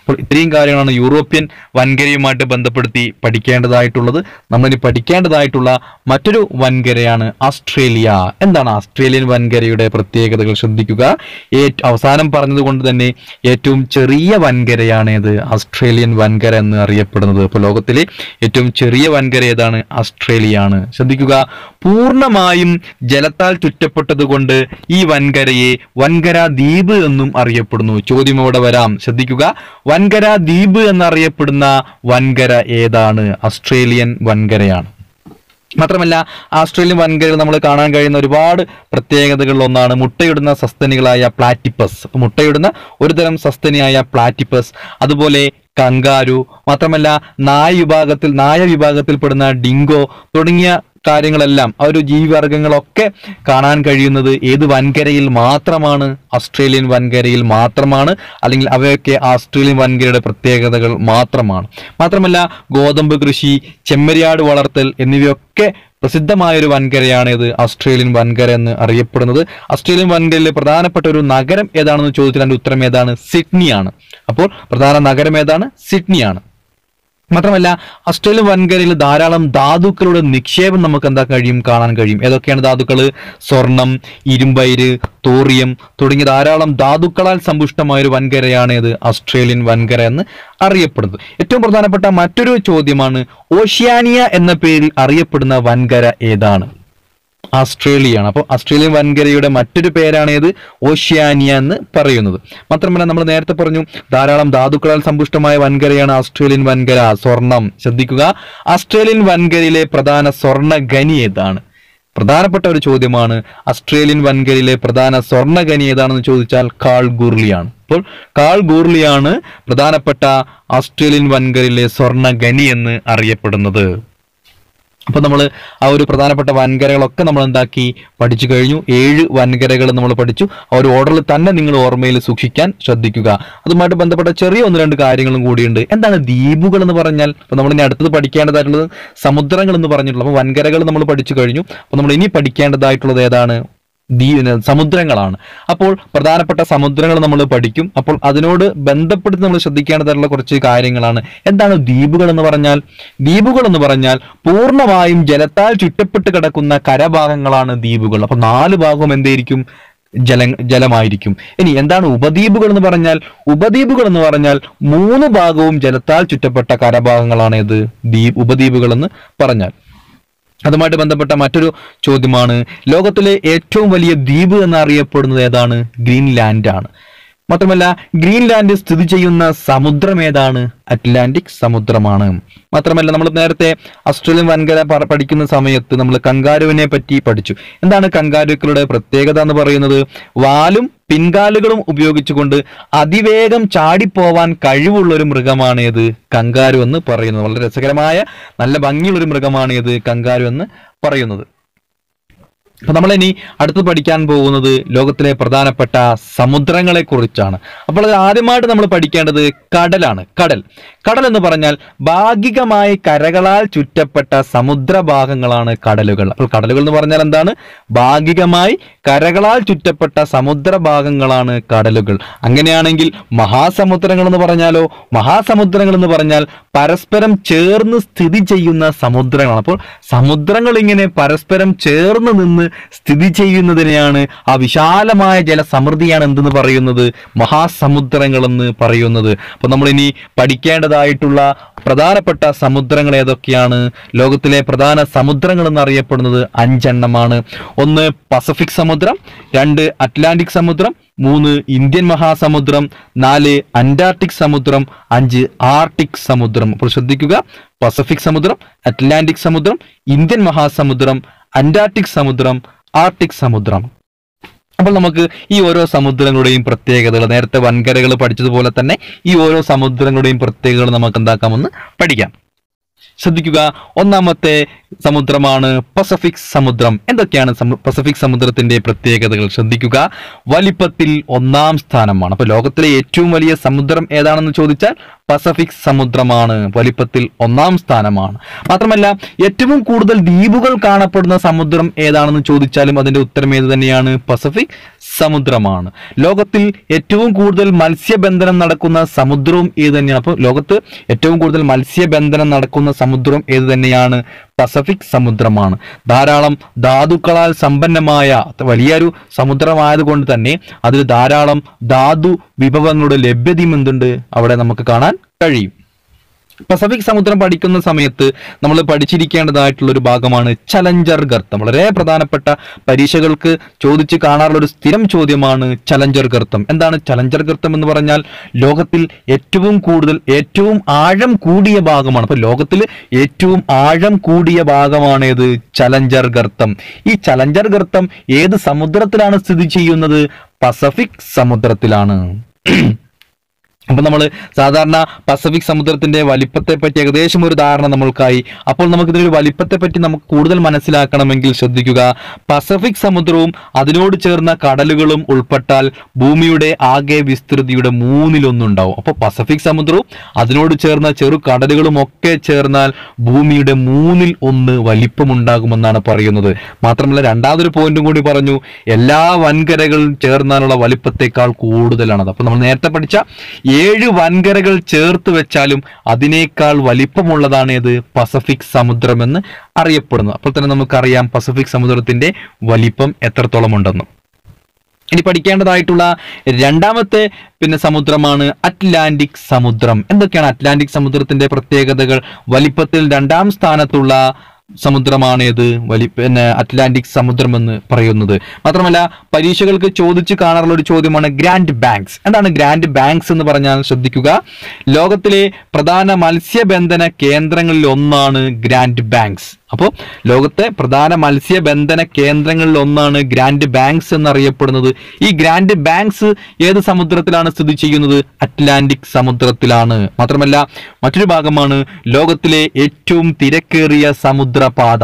അപ്പോൾ ഇത്രയും കാര്യങ്ങളാണ് യൂറോപ്യൻ വൻകരയുമായിട്ട് ബന്ധപ്പെടുത്തി പഠിക്കേണ്ടതായിട്ടുള്ളത് നമ്മളിനി പഠിക്കേണ്ടതായിട്ടുള്ള മറ്റൊരു വൻകരയാണ് ഓസ്ട്രേലിയ എന്താണ് ഓസ്ട്രേലിയൻ വൻകരയുടെ പ്രത്യേകതകൾ ശ്രദ്ധിക്കുക ഏറ്റ് അവസാനം പറഞ്ഞതുകൊണ്ട് തന്നെ ഏറ്റവും ചെറിയ വൻകരയാണ് ഇത് ഓസ്ട്രേലിയൻ വൻകര എന്ന് അറിയപ്പെടുന്നത് ഇപ്പോൾ ലോകത്തിലെ ഏറ്റവും ചെറിയ വൻകര ഏതാണ് ഓസ്ട്രേലിയ ആണ് ശ്രദ്ധിക്കുക പൂർണ്ണമായും ജലത്താൽ ചുറ്റപ്പെട്ടത് കൊണ്ട് ഈ വൻകരയെ വൻകര ദ്വീപ് എന്നും അറിയപ്പെടുന്നു ചോദ്യം ഇവിടെ വരാം ശ്രദ്ധിക്കുക വൻകര ദ്വീപ് എന്നറിയപ്പെടുന്ന വൻകര ഏതാണ് ഓസ്ട്രേലിയൻ വൻകരയാണ് മാത്രമല്ല ആസ്ട്രേലിയൻ വൻകരയിൽ നമ്മൾ കാണാൻ കഴിയുന്ന ഒരുപാട് പ്രത്യേകതകളിൽ ഒന്നാണ് മുട്ടയിടുന്ന സസ്തനികളായ പ്ലാറ്റിപ്പസ് അപ്പൊ മുട്ടയിടുന്ന ഒരു തരം സസ്തനിയായ പ്ലാറ്റിപ്പസ് അതുപോലെ കങ്കാരു മാത്രമല്ല നായ വിഭാഗത്തിൽ നായ വിഭാഗത്തിൽപ്പെടുന്ന ഡിങ്കോ തുടങ്ങിയ കാര്യങ്ങളെല്ലാം ആ ഒരു ജീവിവർഗങ്ങളൊക്കെ കാണാൻ കഴിയുന്നത് ഏത് വൻകരയിൽ മാത്രമാണ് ഓസ്ട്രേലിയൻ വൻകരയിൽ മാത്രമാണ് അല്ലെങ്കിൽ അവയൊക്കെ ഓസ്ട്രേലിയൻ വൻകരയുടെ പ്രത്യേകതകൾ മാത്രമാണ് മാത്രമല്ല ഗോതമ്പ് കൃഷി ചെമ്മരിയാട് വളർത്തൽ എന്നിവയൊക്കെ പ്രസിദ്ധമായ ഒരു വൻകരയാണ് ഇത് ഓസ്ട്രേലിയൻ വൻകര എന്ന് അറിയപ്പെടുന്നത് ഓസ്ട്രേലിയൻ വൻകരയിലെ പ്രധാനപ്പെട്ട ഒരു നഗരം ഏതാണെന്ന് ചോദിച്ചാൽ അതിന്റെ ഉത്തരം ഏതാണ് സിഡ്നിയാണ് അപ്പോൾ പ്രധാന നഗരം ഏതാണ് സിഡ്നിയാണ് മാത്രമല്ല ഓസ്ട്രേലിയൻ വൻകരയിൽ ധാരാളം ധാതുക്കളുടെ നിക്ഷേപം നമുക്ക് എന്താ കഴിയും കാണാൻ കഴിയും ഏതൊക്കെയാണ് ധാതുക്കൾ സ്വർണം ഇരുമ്പയിര് തോറിയം തുടങ്ങിയ ധാരാളം ധാതുക്കളാൽ സമ്പുഷ്ടമായ ഒരു വൻകരയാണ് ഇത് ഓസ്ട്രേലിയൻ വൻകര എന്ന് അറിയപ്പെടുന്നത് ഏറ്റവും പ്രധാനപ്പെട്ട മറ്റൊരു ചോദ്യമാണ് ഓഷ്യാനിയ എന്ന പേരിൽ അറിയപ്പെടുന്ന വൻകര ഏതാണ് ഓസ്ട്രേലിയയാണ് അപ്പോൾ ഓസ്ട്രേലിയൻ വൻകരയുടെ മറ്റൊരു പേരാണ് ഏത് ഓഷ്യാനിയ എന്ന് പറയുന്നത് മാത്രമല്ല നമ്മൾ നേരത്തെ പറഞ്ഞു ധാരാളം ധാതുക്കളാൽ സമ്പുഷ്ടമായ വൻകരയാണ് ഓസ്ട്രേലിയൻ വൻകര സ്വർണം ശ്രദ്ധിക്കുക ഓസ്ട്രേലിയൻ വൻകരയിലെ പ്രധാന സ്വർണ്ണ ഖനി ഏതാണ് പ്രധാനപ്പെട്ട ഒരു ചോദ്യമാണ് ഓസ്ട്രേലിയൻ വൻകരയിലെ പ്രധാന സ്വർണ്ണ ഖനി ഏതാണെന്ന് ചോദിച്ചാൽ കാൾ ഗൂർലിയാണ് അപ്പോൾ കാൾ ഗൂർലിയാണ് പ്രധാനപ്പെട്ട ഓസ്ട്രേലിയൻ വൻകരയിലെ സ്വർണ്ണ ഖനി എന്ന് അറിയപ്പെടുന്നത് അപ്പൊ നമ്മൾ ആ ഒരു പ്രധാനപ്പെട്ട വൻകരകളൊക്കെ നമ്മൾ എന്താക്കി പഠിച്ചു കഴിഞ്ഞു ഏഴ് വൻകരകൾ നമ്മൾ പഠിച്ചു ആ ഒരു ഓർഡറിൽ തന്നെ നിങ്ങൾ ഓർമ്മയിൽ സൂക്ഷിക്കാൻ ശ്രദ്ധിക്കുക അതുമായിട്ട് ബന്ധപ്പെട്ട ചെറിയ ഒന്ന് രണ്ട് കാര്യങ്ങളും കൂടിയുണ്ട് എന്താണ് ദ്വീപുകൾ എന്ന് പറഞ്ഞാൽ ഇപ്പൊ നമ്മൾ ഇനി അടുത്തത് പഠിക്കേണ്ടതായിട്ടുള്ളത് സമുദ്രങ്ങൾ എന്ന് പറഞ്ഞിട്ടുള്ളത് അപ്പൊ വൻകരകൾ നമ്മൾ പഠിച്ചു കഴിഞ്ഞു അപ്പൊ നമ്മൾ ഇനി പഠിക്കേണ്ടതായിട്ടുള്ളത് ഏതാണ് ദ്വീ- സമുദ്രങ്ങളാണ് അപ്പോൾ പ്രധാനപ്പെട്ട സമുദ്രങ്ങൾ നമ്മൾ പഠിക്കും അപ്പോൾ അതിനോട് ബന്ധപ്പെടുത്തി നമ്മൾ ശ്രദ്ധിക്കേണ്ടതായിട്ടുള്ള കുറച്ച് കാര്യങ്ങളാണ് എന്താണ് ദ്വീപുകൾ എന്ന് പറഞ്ഞാൽ ദ്വീപുകൾ എന്ന് പറഞ്ഞാൽ പൂർണ്ണമായും ജലത്താൽ ചുറ്റപ്പെട്ട് കിടക്കുന്ന കരഭാഗങ്ങളാണ് ദ്വീപുകൾ അപ്പൊ നാല് ഭാഗവും എന്തായിരിക്കും ജല ജലമായിരിക്കും ഇനി എന്താണ് ഉപദ്വീപുകൾ എന്ന് പറഞ്ഞാൽ ഉപദ്വീപുകൾ എന്ന് പറഞ്ഞാൽ മൂന്ന് ഭാഗവും ജലത്താൽ ചുറ്റപ്പെട്ട കരഭാഗങ്ങളാണ് ഇത് ദ്വീപ് ഉപദ്വീപുകൾ എന്ന് പറഞ്ഞാൽ അതുമായിട്ട് ബന്ധപ്പെട്ട മറ്റൊരു ചോദ്യമാണ് ലോകത്തിലെ ഏറ്റവും വലിയ ദ്വീപ് എന്നറിയപ്പെടുന്നത് ഏതാണ് ഗ്രീൻലാൻഡ് ആണ് മാത്രമല്ല ഗ്രീൻലാൻഡ് സ്ഥിതി ചെയ്യുന്ന സമുദ്രം ഏതാണ് അറ്റ്ലാന്റിക് സമുദ്രമാണ് മാത്രമല്ല നമ്മൾ നേരത്തെ ഓസ്ട്രേലിയൻ വൻകര പ- പഠിക്കുന്ന സമയത്ത് നമ്മൾ കങ്കാരുവിനെ പറ്റി പഠിച്ചു എന്താണ് കങ്കാരുക്കളുടെ പ്രത്യേകത എന്ന് പറയുന്നത് വാലും പിൻകാലുകളും ഉപയോഗിച്ചുകൊണ്ട് അതിവേഗം ചാടിപ്പോവാൻ കഴിവുള്ള ഒരു മൃഗമാണ് ഏത് കങ്കാരു എന്ന് പറയുന്നത് വളരെ രസകരമായ നല്ല ഭംഗിയുള്ള ഒരു മൃഗമാണ് ഏത് കങ്കാരു എന്ന് പറയുന്നത് അപ്പൊ നമ്മൾ ഇനി അടുത്ത് പഠിക്കാൻ പോകുന്നത് ലോകത്തിലെ പ്രധാനപ്പെട്ട സമുദ്രങ്ങളെ കുറിച്ചാണ് അപ്പോൾ അത് ആദ്യമായിട്ട് നമ്മൾ പഠിക്കേണ്ടത് കടലാണ് കടൽ കടൽ എന്ന് പറഞ്ഞാൽ ഭാഗികമായി കരകളാൽ ചുറ്റപ്പെട്ട സമുദ്രഭാഗങ്ങളാണ് കടലുകൾ അപ്പോൾ കടലുകൾ എന്ന് പറഞ്ഞാൽ എന്താണ് ഭാഗികമായി കരകളാൽ ചുറ്റപ്പെട്ട സമുദ്രഭാഗങ്ങളാണ് കടലുകൾ അങ്ങനെയാണെങ്കിൽ മഹാസമുദ്രങ്ങൾ എന്ന് പറഞ്ഞാലോ മഹാസമുദ്രങ്ങൾ എന്ന് പറഞ്ഞാൽ പരസ്പരം ചേർന്ന് സ്ഥിതി ചെയ്യുന്ന സമുദ്രങ്ങളാണ് അപ്പോൾ സമുദ്രങ്ങൾ ഇങ്ങനെ പരസ്പരം ചേർന്ന് നിന്ന് സ്ഥിതി ചെയ്യുന്നതിനെയാണ് ആ വിശാലമായ ജലസമൃദ്ധിയാണ് എന്തെന്ന് പറയുന്നത് മഹാസമുദ്രങ്ങൾ എന്ന് പറയുന്നത് അപ്പൊ നമ്മൾ ഇനി പഠിക്കേണ്ടതായിട്ടുള്ള പ്രധാനപ്പെട്ട സമുദ്രങ്ങൾ ഏതൊക്കെയാണ് ലോകത്തിലെ പ്രധാന സമുദ്രങ്ങൾ എന്നറിയപ്പെടുന്നത് അഞ്ചെണ്ണമാണ് ഒന്ന് പസഫിക് സമുദ്രം രണ്ട് അറ്റ്ലാന്റിക് സമുദ്രം മൂന്ന് ഇന്ത്യൻ മഹാസമുദ്രം നാല് അന്റാർട്ടിക് സമുദ്രം അഞ്ച് ആർട്ടിക് സമുദ്രം അപ്പോൾ ശ്രദ്ധിക്കുക പസഫിക് സമുദ്രം അറ്റ്ലാന്റിക് സമുദ്രം ഇന്ത്യൻ മഹാസമുദ്രം അന്റാർട്ടിക് സമുദ്രം ആർട്ടിക് സമുദ്രം അപ്പോൾ നമുക്ക് ഈ ഓരോ സമുദ്രങ്ങളുടെയും പ്രത്യേകതകൾ നേരത്തെ വൻകരകൾ പഠിച്ചതുപോലെ തന്നെ ഈ ഓരോ സമുദ്രങ്ങളുടെയും പ്രത്യേകതകൾ നമുക്ക് എന്താക്കാമെന്ന് പഠിക്കാം ശ്രദ്ധിക്കുക ഒന്നാമത്തെ സമുദ്രമാണ് പസഫിക് സമുദ്രം എന്തൊക്കെയാണ് സമു- പസഫിക് സമുദ്രത്തിന്റെ പ്രത്യേകതകൾ ശ്രദ്ധിക്കുക വലിപ്പത്തിൽ ഒന്നാം സ്ഥാനമാണ് അപ്പൊ ലോകത്തിലെ ഏറ്റവും വലിയ സമുദ്രം ഏതാണെന്ന് ചോദിച്ചാൽ പസഫിക് സമുദ്രമാണ് വലിപ്പത്തിൽ ഒന്നാം സ്ഥാനമാണ് മാത്രമല്ല ഏറ്റവും കൂടുതൽ ദ്വീപുകൾ കാണപ്പെടുന്ന സമുദ്രം ഏതാണെന്ന് ചോദിച്ചാലും അതിന്റെ ഉത്തരം ഏത് തന്നെയാണ് പസഫിക് സമുദ്രമാണ് ലോകത്തിൽ ഏറ്റവും കൂടുതൽ മത്സ്യബന്ധനം നടക്കുന്ന സമുദ്രവും ഏത് തന്നെയാണ് അപ്പോൾ ലോകത്ത് ഏറ്റവും കൂടുതൽ മത്സ്യബന്ധനം നടക്കുന്ന സമുദ്രം ഏത് തന്നെയാണ് പസഫിക് സമുദ്രമാണ് ധാരാളം ധാതുക്കളാൽ സമ്പന്നമായ വലിയൊരു സമുദ്രമായതുകൊണ്ട് തന്നെ അതിൽ ധാരാളം ധാതു വിഭവങ്ങളുടെ ലഭ്യതയും എന്തുണ്ട് അവിടെ നമുക്ക് കാണാൻ കഴിയും പസഫിക് സമുദ്രം പഠിക്കുന്ന സമയത്ത് നമ്മൾ പഠിച്ചിരിക്കേണ്ടതായിട്ടുള്ള ഒരു ഭാഗമാണ് ചലഞ്ചർ ഗർത്തം വളരെ പ്രധാനപ്പെട്ട പരീക്ഷകൾക്ക് ചോദിച്ച് കാണാറുള്ള ഒരു സ്ഥിരം ചോദ്യമാണ് ചലഞ്ചർ ഗർത്തം എന്താണ് ചലഞ്ചർ ഗർത്തം എന്ന് പറഞ്ഞാൽ ലോകത്തിൽ ഏറ്റവും കൂടുതൽ ഏറ്റവും ആഴം കൂടിയ ഭാഗമാണ് അപ്പൊ ലോകത്തിൽ ഏറ്റവും ആഴം കൂടിയ ഭാഗമാണ് ഏത് ചലഞ്ചർ ഗർത്തം ഈ ചലഞ്ചർ ഗർത്തം ഏത് സമുദ്രത്തിലാണ് സ്ഥിതി ചെയ്യുന്നത് പസഫിക് സമുദ്രത്തിലാണ് അപ്പൊ നമ്മൾ സാധാരണ പസഫിക് സമുദ്രത്തിന്റെ വലിപ്പത്തെ പറ്റി ഏകദേശം ഒരു ധാരണ നമ്മൾക്കായി അപ്പോൾ നമുക്ക് ഇതിന്റെ വലിപ്പത്തെ പറ്റി നമുക്ക് കൂടുതൽ മനസ്സിലാക്കണമെങ്കിൽ ശ്രദ്ധിക്കുക പസഫിക് സമുദ്രവും അതിനോട് ചേർന്ന കടലുകളും ഉൾപ്പെട്ടാൽ ഭൂമിയുടെ ആകെ വിസ്തൃതിയുടെ മൂന്നിലൊന്നുണ്ടാവും അപ്പോൾ പസഫിക് സമുദ്രവും അതിനോട് ചേർന്ന ചെറു കടലുകളും ഒക്കെ ചേർന്നാൽ ഭൂമിയുടെ മൂന്നിൽ ഒന്ന് വലിപ്പമുണ്ടാകുമെന്നാണ് പറയുന്നത് മാത്രമല്ല രണ്ടാമതൊരു പോയിന്റും കൂടി പറഞ്ഞു എല്ലാ വൻകരകളും ചേർന്നാലുള്ള വലിപ്പത്തേക്കാൾ കൂടുതലാണത് അപ്പൊ നമ്മൾ നേരത്തെ പഠിച്ച ഏഴ് വൻകരകൾ ചേർത്ത് വെച്ചാലും അതിനേക്കാൾ വലിപ്പമുള്ളതാണ് ഏത് പസഫിക് സമുദ്രം എന്ന് അറിയപ്പെടുന്നത് അപ്പോൾ തന്നെ നമുക്കറിയാം പസഫിക് സമുദ്രത്തിന്റെ വലിപ്പം എത്രത്തോളം ഉണ്ടെന്ന് ഇനി പഠിക്കേണ്ടതായിട്ടുള്ള രണ്ടാമത്തെ പിന്നെ സമുദ്രമാണ് അറ്റ്ലാന്റിക് സമുദ്രം എന്തൊക്കെയാണ് അറ്റ്ലാന്റിക് സമുദ്രത്തിന്റെ പ്രത്യേകതകൾ വലിപ്പത്തിൽ രണ്ടാം സ്ഥാനത്തുള്ള സമുദ്രമാണ് ഏത് വലി പിന്നെ അറ്റ്ലാന്റിക് സമുദ്രം എന്ന് പറയുന്നത് മാത്രമല്ല പരീക്ഷകൾക്ക് ചോദിച്ചു കാണാറുള്ള ഒരു ചോദ്യമാണ് ഗ്രാൻഡ് ബാങ്ക്സ് എന്താണ് ഗ്രാൻഡ് ബാങ്ക്സ് എന്ന് പറഞ്ഞാൽ ശ്രദ്ധിക്കുക ലോകത്തിലെ പ്രധാന മത്സ്യബന്ധന കേന്ദ്രങ്ങളിൽ ഒന്നാണ് ഗ്രാൻഡ് ബാങ്ക്സ് അപ്പോൾ ലോകത്തെ പ്രധാന മത്സ്യബന്ധന കേന്ദ്രങ്ങളിൽ ഒന്നാണ് ഗ്രാൻഡ് ബാങ്ക്സ് എന്നറിയപ്പെടുന്നത് ഈ ഗ്രാൻഡ് ബാങ്ക്സ് ഏത് സമുദ്രത്തിലാണ് സ്ഥിതി ചെയ്യുന്നത് അറ്റ്ലാന്റിക് സമുദ്രത്തിലാണ് മാത്രമല്ല മറ്റൊരു ഭാഗമാണ് ലോകത്തിലെ ഏറ്റവും തിരക്കേറിയ സമുദ്രപാത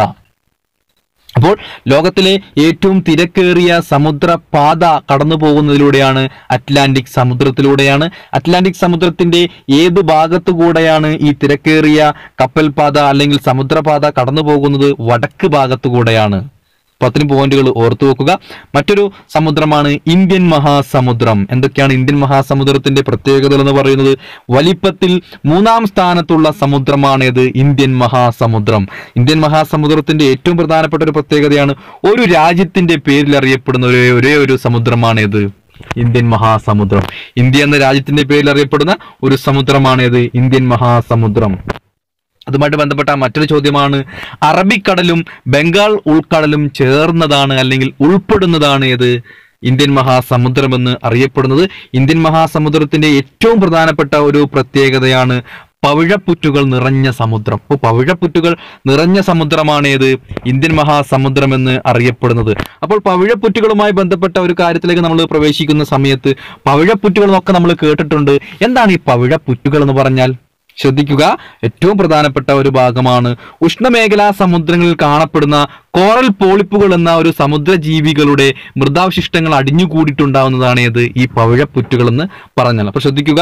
അപ്പോൾ ലോകത്തിലെ ഏറ്റവും തിരക്കേറിയ സമുദ്രപാത കടന്നു പോകുന്നതിലൂടെയാണ് അറ്റ്ലാന്റിക് സമുദ്രത്തിലൂടെയാണ് അറ്റ്ലാന്റിക് സമുദ്രത്തിന്റെ ഏത് ഭാഗത്തു കൂടെയാണ് ഈ തിരക്കേറിയ കപ്പൽപാത അല്ലെങ്കിൽ സമുദ്രപാത കടന്നു പോകുന്നത് വടക്ക് ഭാഗത്തു കൂടെയാണ് പത്തിന് പോയിന്റുകൾ ഓർത്തു വെക്കുക മറ്റൊരു സമുദ്രമാണ് ഇന്ത്യൻ മഹാസമുദ്രം എന്തൊക്കെയാണ് ഇന്ത്യൻ മഹാസമുദ്രത്തിന്റെ പ്രത്യേകതകൾ എന്ന് പറയുന്നത് വലിപ്പത്തിൽ മൂന്നാം സ്ഥാനത്തുള്ള സമുദ്രമാണേത് ഇന്ത്യൻ മഹാസമുദ്രം ഇന്ത്യൻ മഹാസമുദ്രത്തിന്റെ ഏറ്റവും പ്രധാനപ്പെട്ട ഒരു പ്രത്യേകതയാണ് ഒരു രാജ്യത്തിന്റെ പേരിൽ അറിയപ്പെടുന്ന ഒരേ ഒരേ ഒരു സമുദ്രമാണേത് ഇന്ത്യൻ മഹാസമുദ്രം ഇന്ത്യ എന്ന രാജ്യത്തിന്റെ പേരിൽ അറിയപ്പെടുന്ന ഒരു സമുദ്രമാണേത് ഇന്ത്യൻ മഹാസമുദ്രം അതുമായിട്ട് ബന്ധപ്പെട്ട മറ്റൊരു ചോദ്യമാണ് അറബിക്കടലും ബംഗാൾ ഉൾക്കടലും ചേർന്നതാണ് അല്ലെങ്കിൽ ഉൾപ്പെടുന്നതാണ് ഏത് ഇന്ത്യൻ മഹാസമുദ്രമെന്ന് അറിയപ്പെടുന്നത് ഇന്ത്യൻ മഹാസമുദ്രത്തിന്റെ ഏറ്റവും പ്രധാനപ്പെട്ട ഒരു പ്രത്യേകതയാണ് പവിഴപ്പുറ്റുകൾ നിറഞ്ഞ സമുദ്രം അപ്പോൾ പവിഴപ്പുറ്റുകൾ നിറഞ്ഞ സമുദ്രമാണ് ഏത് ഇന്ത്യൻ മഹാസമുദ്രം എന്ന് അറിയപ്പെടുന്നത് അപ്പോൾ പവിഴപ്പുറ്റുകളുമായി ബന്ധപ്പെട്ട ഒരു കാര്യത്തിലേക്ക് നമ്മൾ പ്രവേശിക്കുന്ന സമയത്ത് പവിഴപ്പുറ്റുകൾ എന്നൊക്കെ നമ്മൾ കേട്ടിട്ടുണ്ട് എന്താണ് ഈ പവിഴപ്പുറ്റുകൾ എന്ന് പറഞ്ഞാൽ ശ്രദ്ധിക്കുക ഏറ്റവും പ്രധാനപ്പെട്ട ഒരു ഭാഗമാണ് ഉഷ്ണമേഖലാ സമുദ്രങ്ങളിൽ കാണപ്പെടുന്ന കോറൽ പോളിപ്പുകൾ എന്ന ഒരു സമുദ്രജീവികളുടെ മൃതാവശിഷ്ടങ്ങൾ അടിഞ്ഞുകൂടിയിട്ടുണ്ടാവുന്നതാണ് ഏത് ഈ പവിഴപ്പുറ്റുകൾ എന്ന് പറഞ്ഞാൽ അപ്പൊ ശ്രദ്ധിക്കുക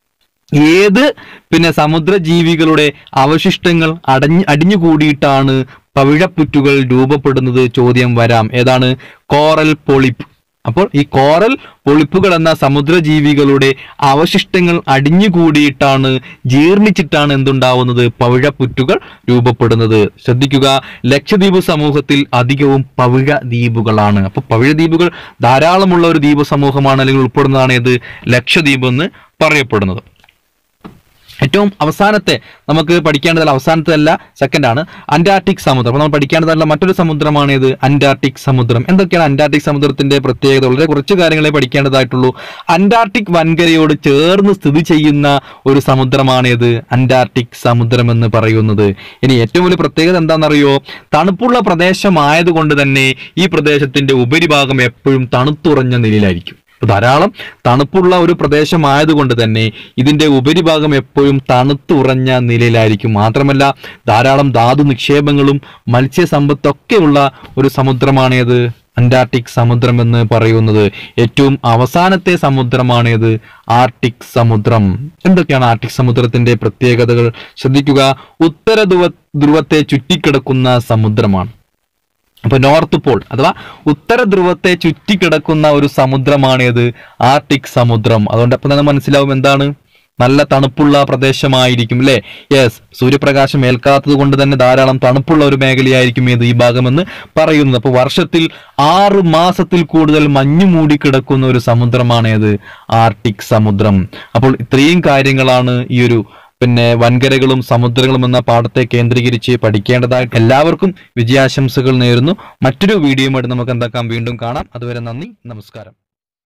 ഏത് പിന്നെ സമുദ്രജീവികളുടെ അവശിഷ്ടങ്ങൾ അടഞ്ഞ് അടിഞ്ഞുകൂടിയിട്ടാണ് പവിഴപ്പുറ്റുകൾ രൂപപ്പെടുന്നത് ചോദ്യം വരാം ഏതാണ് കോറൽ പോളിപ്പ് അപ്പോൾ ഈ കോറൽ പൊളിപ്പുകൾ എന്ന സമുദ്രജീവികളുടെ അവശിഷ്ടങ്ങൾ അടിഞ്ഞുകൂടിയിട്ടാണ് ജീർണിച്ചിട്ടാണ് എന്തുണ്ടാവുന്നത് പവിഴപ്പുറ്റുകൾ രൂപപ്പെടുന്നത് ശ്രദ്ധിക്കുക ലക്ഷദ്വീപ് സമൂഹത്തിൽ അധികവും പവിഴ ദ്വീപുകളാണ് അപ്പൊ പവിഴ ദ്വീപുകൾ ധാരാളമുള്ള ഒരു ദ്വീപ സമൂഹമാണ് അല്ലെങ്കിൽ ഉൾപ്പെടുന്നതാണ് ഏത് ലക്ഷദ്വീപ് എന്ന് പറയപ്പെടുന്നത് ഏറ്റവും അവസാനത്തെ നമുക്ക് പഠിക്കേണ്ടതല്ല അവസാനത്തല്ല സെക്കൻഡ് ആണ് അന്റാർട്ടിക് സമുദ്രം അപ്പോൾ നമ്മൾ പഠിക്കേണ്ടതല്ല മറ്റൊരു സമുദ്രമാണ് ഇത് അന്റാർട്ടിക് സമുദ്രം എന്തൊക്കെയാണ് അന്റാർട്ടിക് സമുദ്രത്തിന്റെ പ്രത്യേകത വളരെ കുറച്ച് കാര്യങ്ങളെ പഠിക്കേണ്ടതായിട്ടുള്ളൂ അന്റാർട്ടിക് വൻകരയോട് ചേർന്ന് സ്ഥിതി ചെയ്യുന്ന ഒരു സമുദ്രമാണ് ഇത് അന്റാർട്ടിക് സമുദ്രം എന്ന് പറയുന്നത് ഇനി ഏറ്റവും വലിയ പ്രത്യേകത എന്താണെന്നറിയോ തണുപ്പുള്ള പ്രദേശമായതുകൊണ്ട് തന്നെ ഈ പ്രദേശത്തിന്റെ ഉപരിഭാഗം എപ്പോഴും തണുത്തുറഞ്ഞ നിലയിലായിരിക്കും ഇപ്പൊ ധാരാളം തണുപ്പുള്ള ഒരു പ്രദേശമായതുകൊണ്ട് തന്നെ ഇതിന്റെ ഉപരിഭാഗം എപ്പോഴും തണുത്തുറഞ്ഞ നിലയിലായിരിക്കും മാത്രമല്ല ധാരാളം ധാതു നിക്ഷേപങ്ങളും മത്സ്യസമ്പത്തൊക്കെയുള്ള ഒരു സമുദ്രമാണേത് അന്റാർട്ടിക് സമുദ്രം എന്ന് പറയുന്നത് ഏറ്റവും അവസാനത്തെ സമുദ്രമാണേത് ആർട്ടിക് സമുദ്രം എന്തൊക്കെയാണ് ആർട്ടിക് സമുദ്രത്തിന്റെ പ്രത്യേകതകൾ ശ്രദ്ധിക്കുക ഉത്തര ധ്രുവ ധ്രുവത്തെ ചുറ്റിക്കിടക്കുന്ന സമുദ്രമാണ് അപ്പൊ നോർത്ത് പോൾ അഥവാ ഉത്തര ധ്രുവത്തെ ചുറ്റിക്കിടക്കുന്ന ഒരു സമുദ്രമാണേത് ആർട്ടിക് സമുദ്രം അതുകൊണ്ട് അപ്പൊ തന്നെ മനസ്സിലാവും എന്താണ് നല്ല തണുപ്പുള്ള പ്രദേശമായിരിക്കും അല്ലേ യെസ് സൂര്യപ്രകാശം ഏൽക്കാത്തത് കൊണ്ട് തന്നെ ധാരാളം തണുപ്പുള്ള ഒരു മേഖലയായിരിക്കും ഏത് ഈ ഭാഗമെന്ന് പറയുന്നത് അപ്പോൾ വർഷത്തിൽ ആറ് മാസത്തിൽ കൂടുതൽ മഞ്ഞു മൂടിക്കിടക്കുന്ന ഒരു സമുദ്രമാണ് ഏത് ആർട്ടിക് സമുദ്രം അപ്പോൾ ഇത്രയും കാര്യങ്ങളാണ് ഈ ഒരു പിന്നെ വൻകരകളും സമുദ്രങ്ങളും എന്ന പാഠത്തെ കേന്ദ്രീകരിച്ച് പഠിക്കേണ്ടതായിട്ട് എല്ലാവർക്കും വിജയാശംസകൾ നേരുന്നു മറ്റൊരു വീഡിയോയുമായിട്ട് നമുക്ക് എന്താക്കാം വീണ്ടും കാണാം അതുവരെ നന്ദി നമസ്കാരം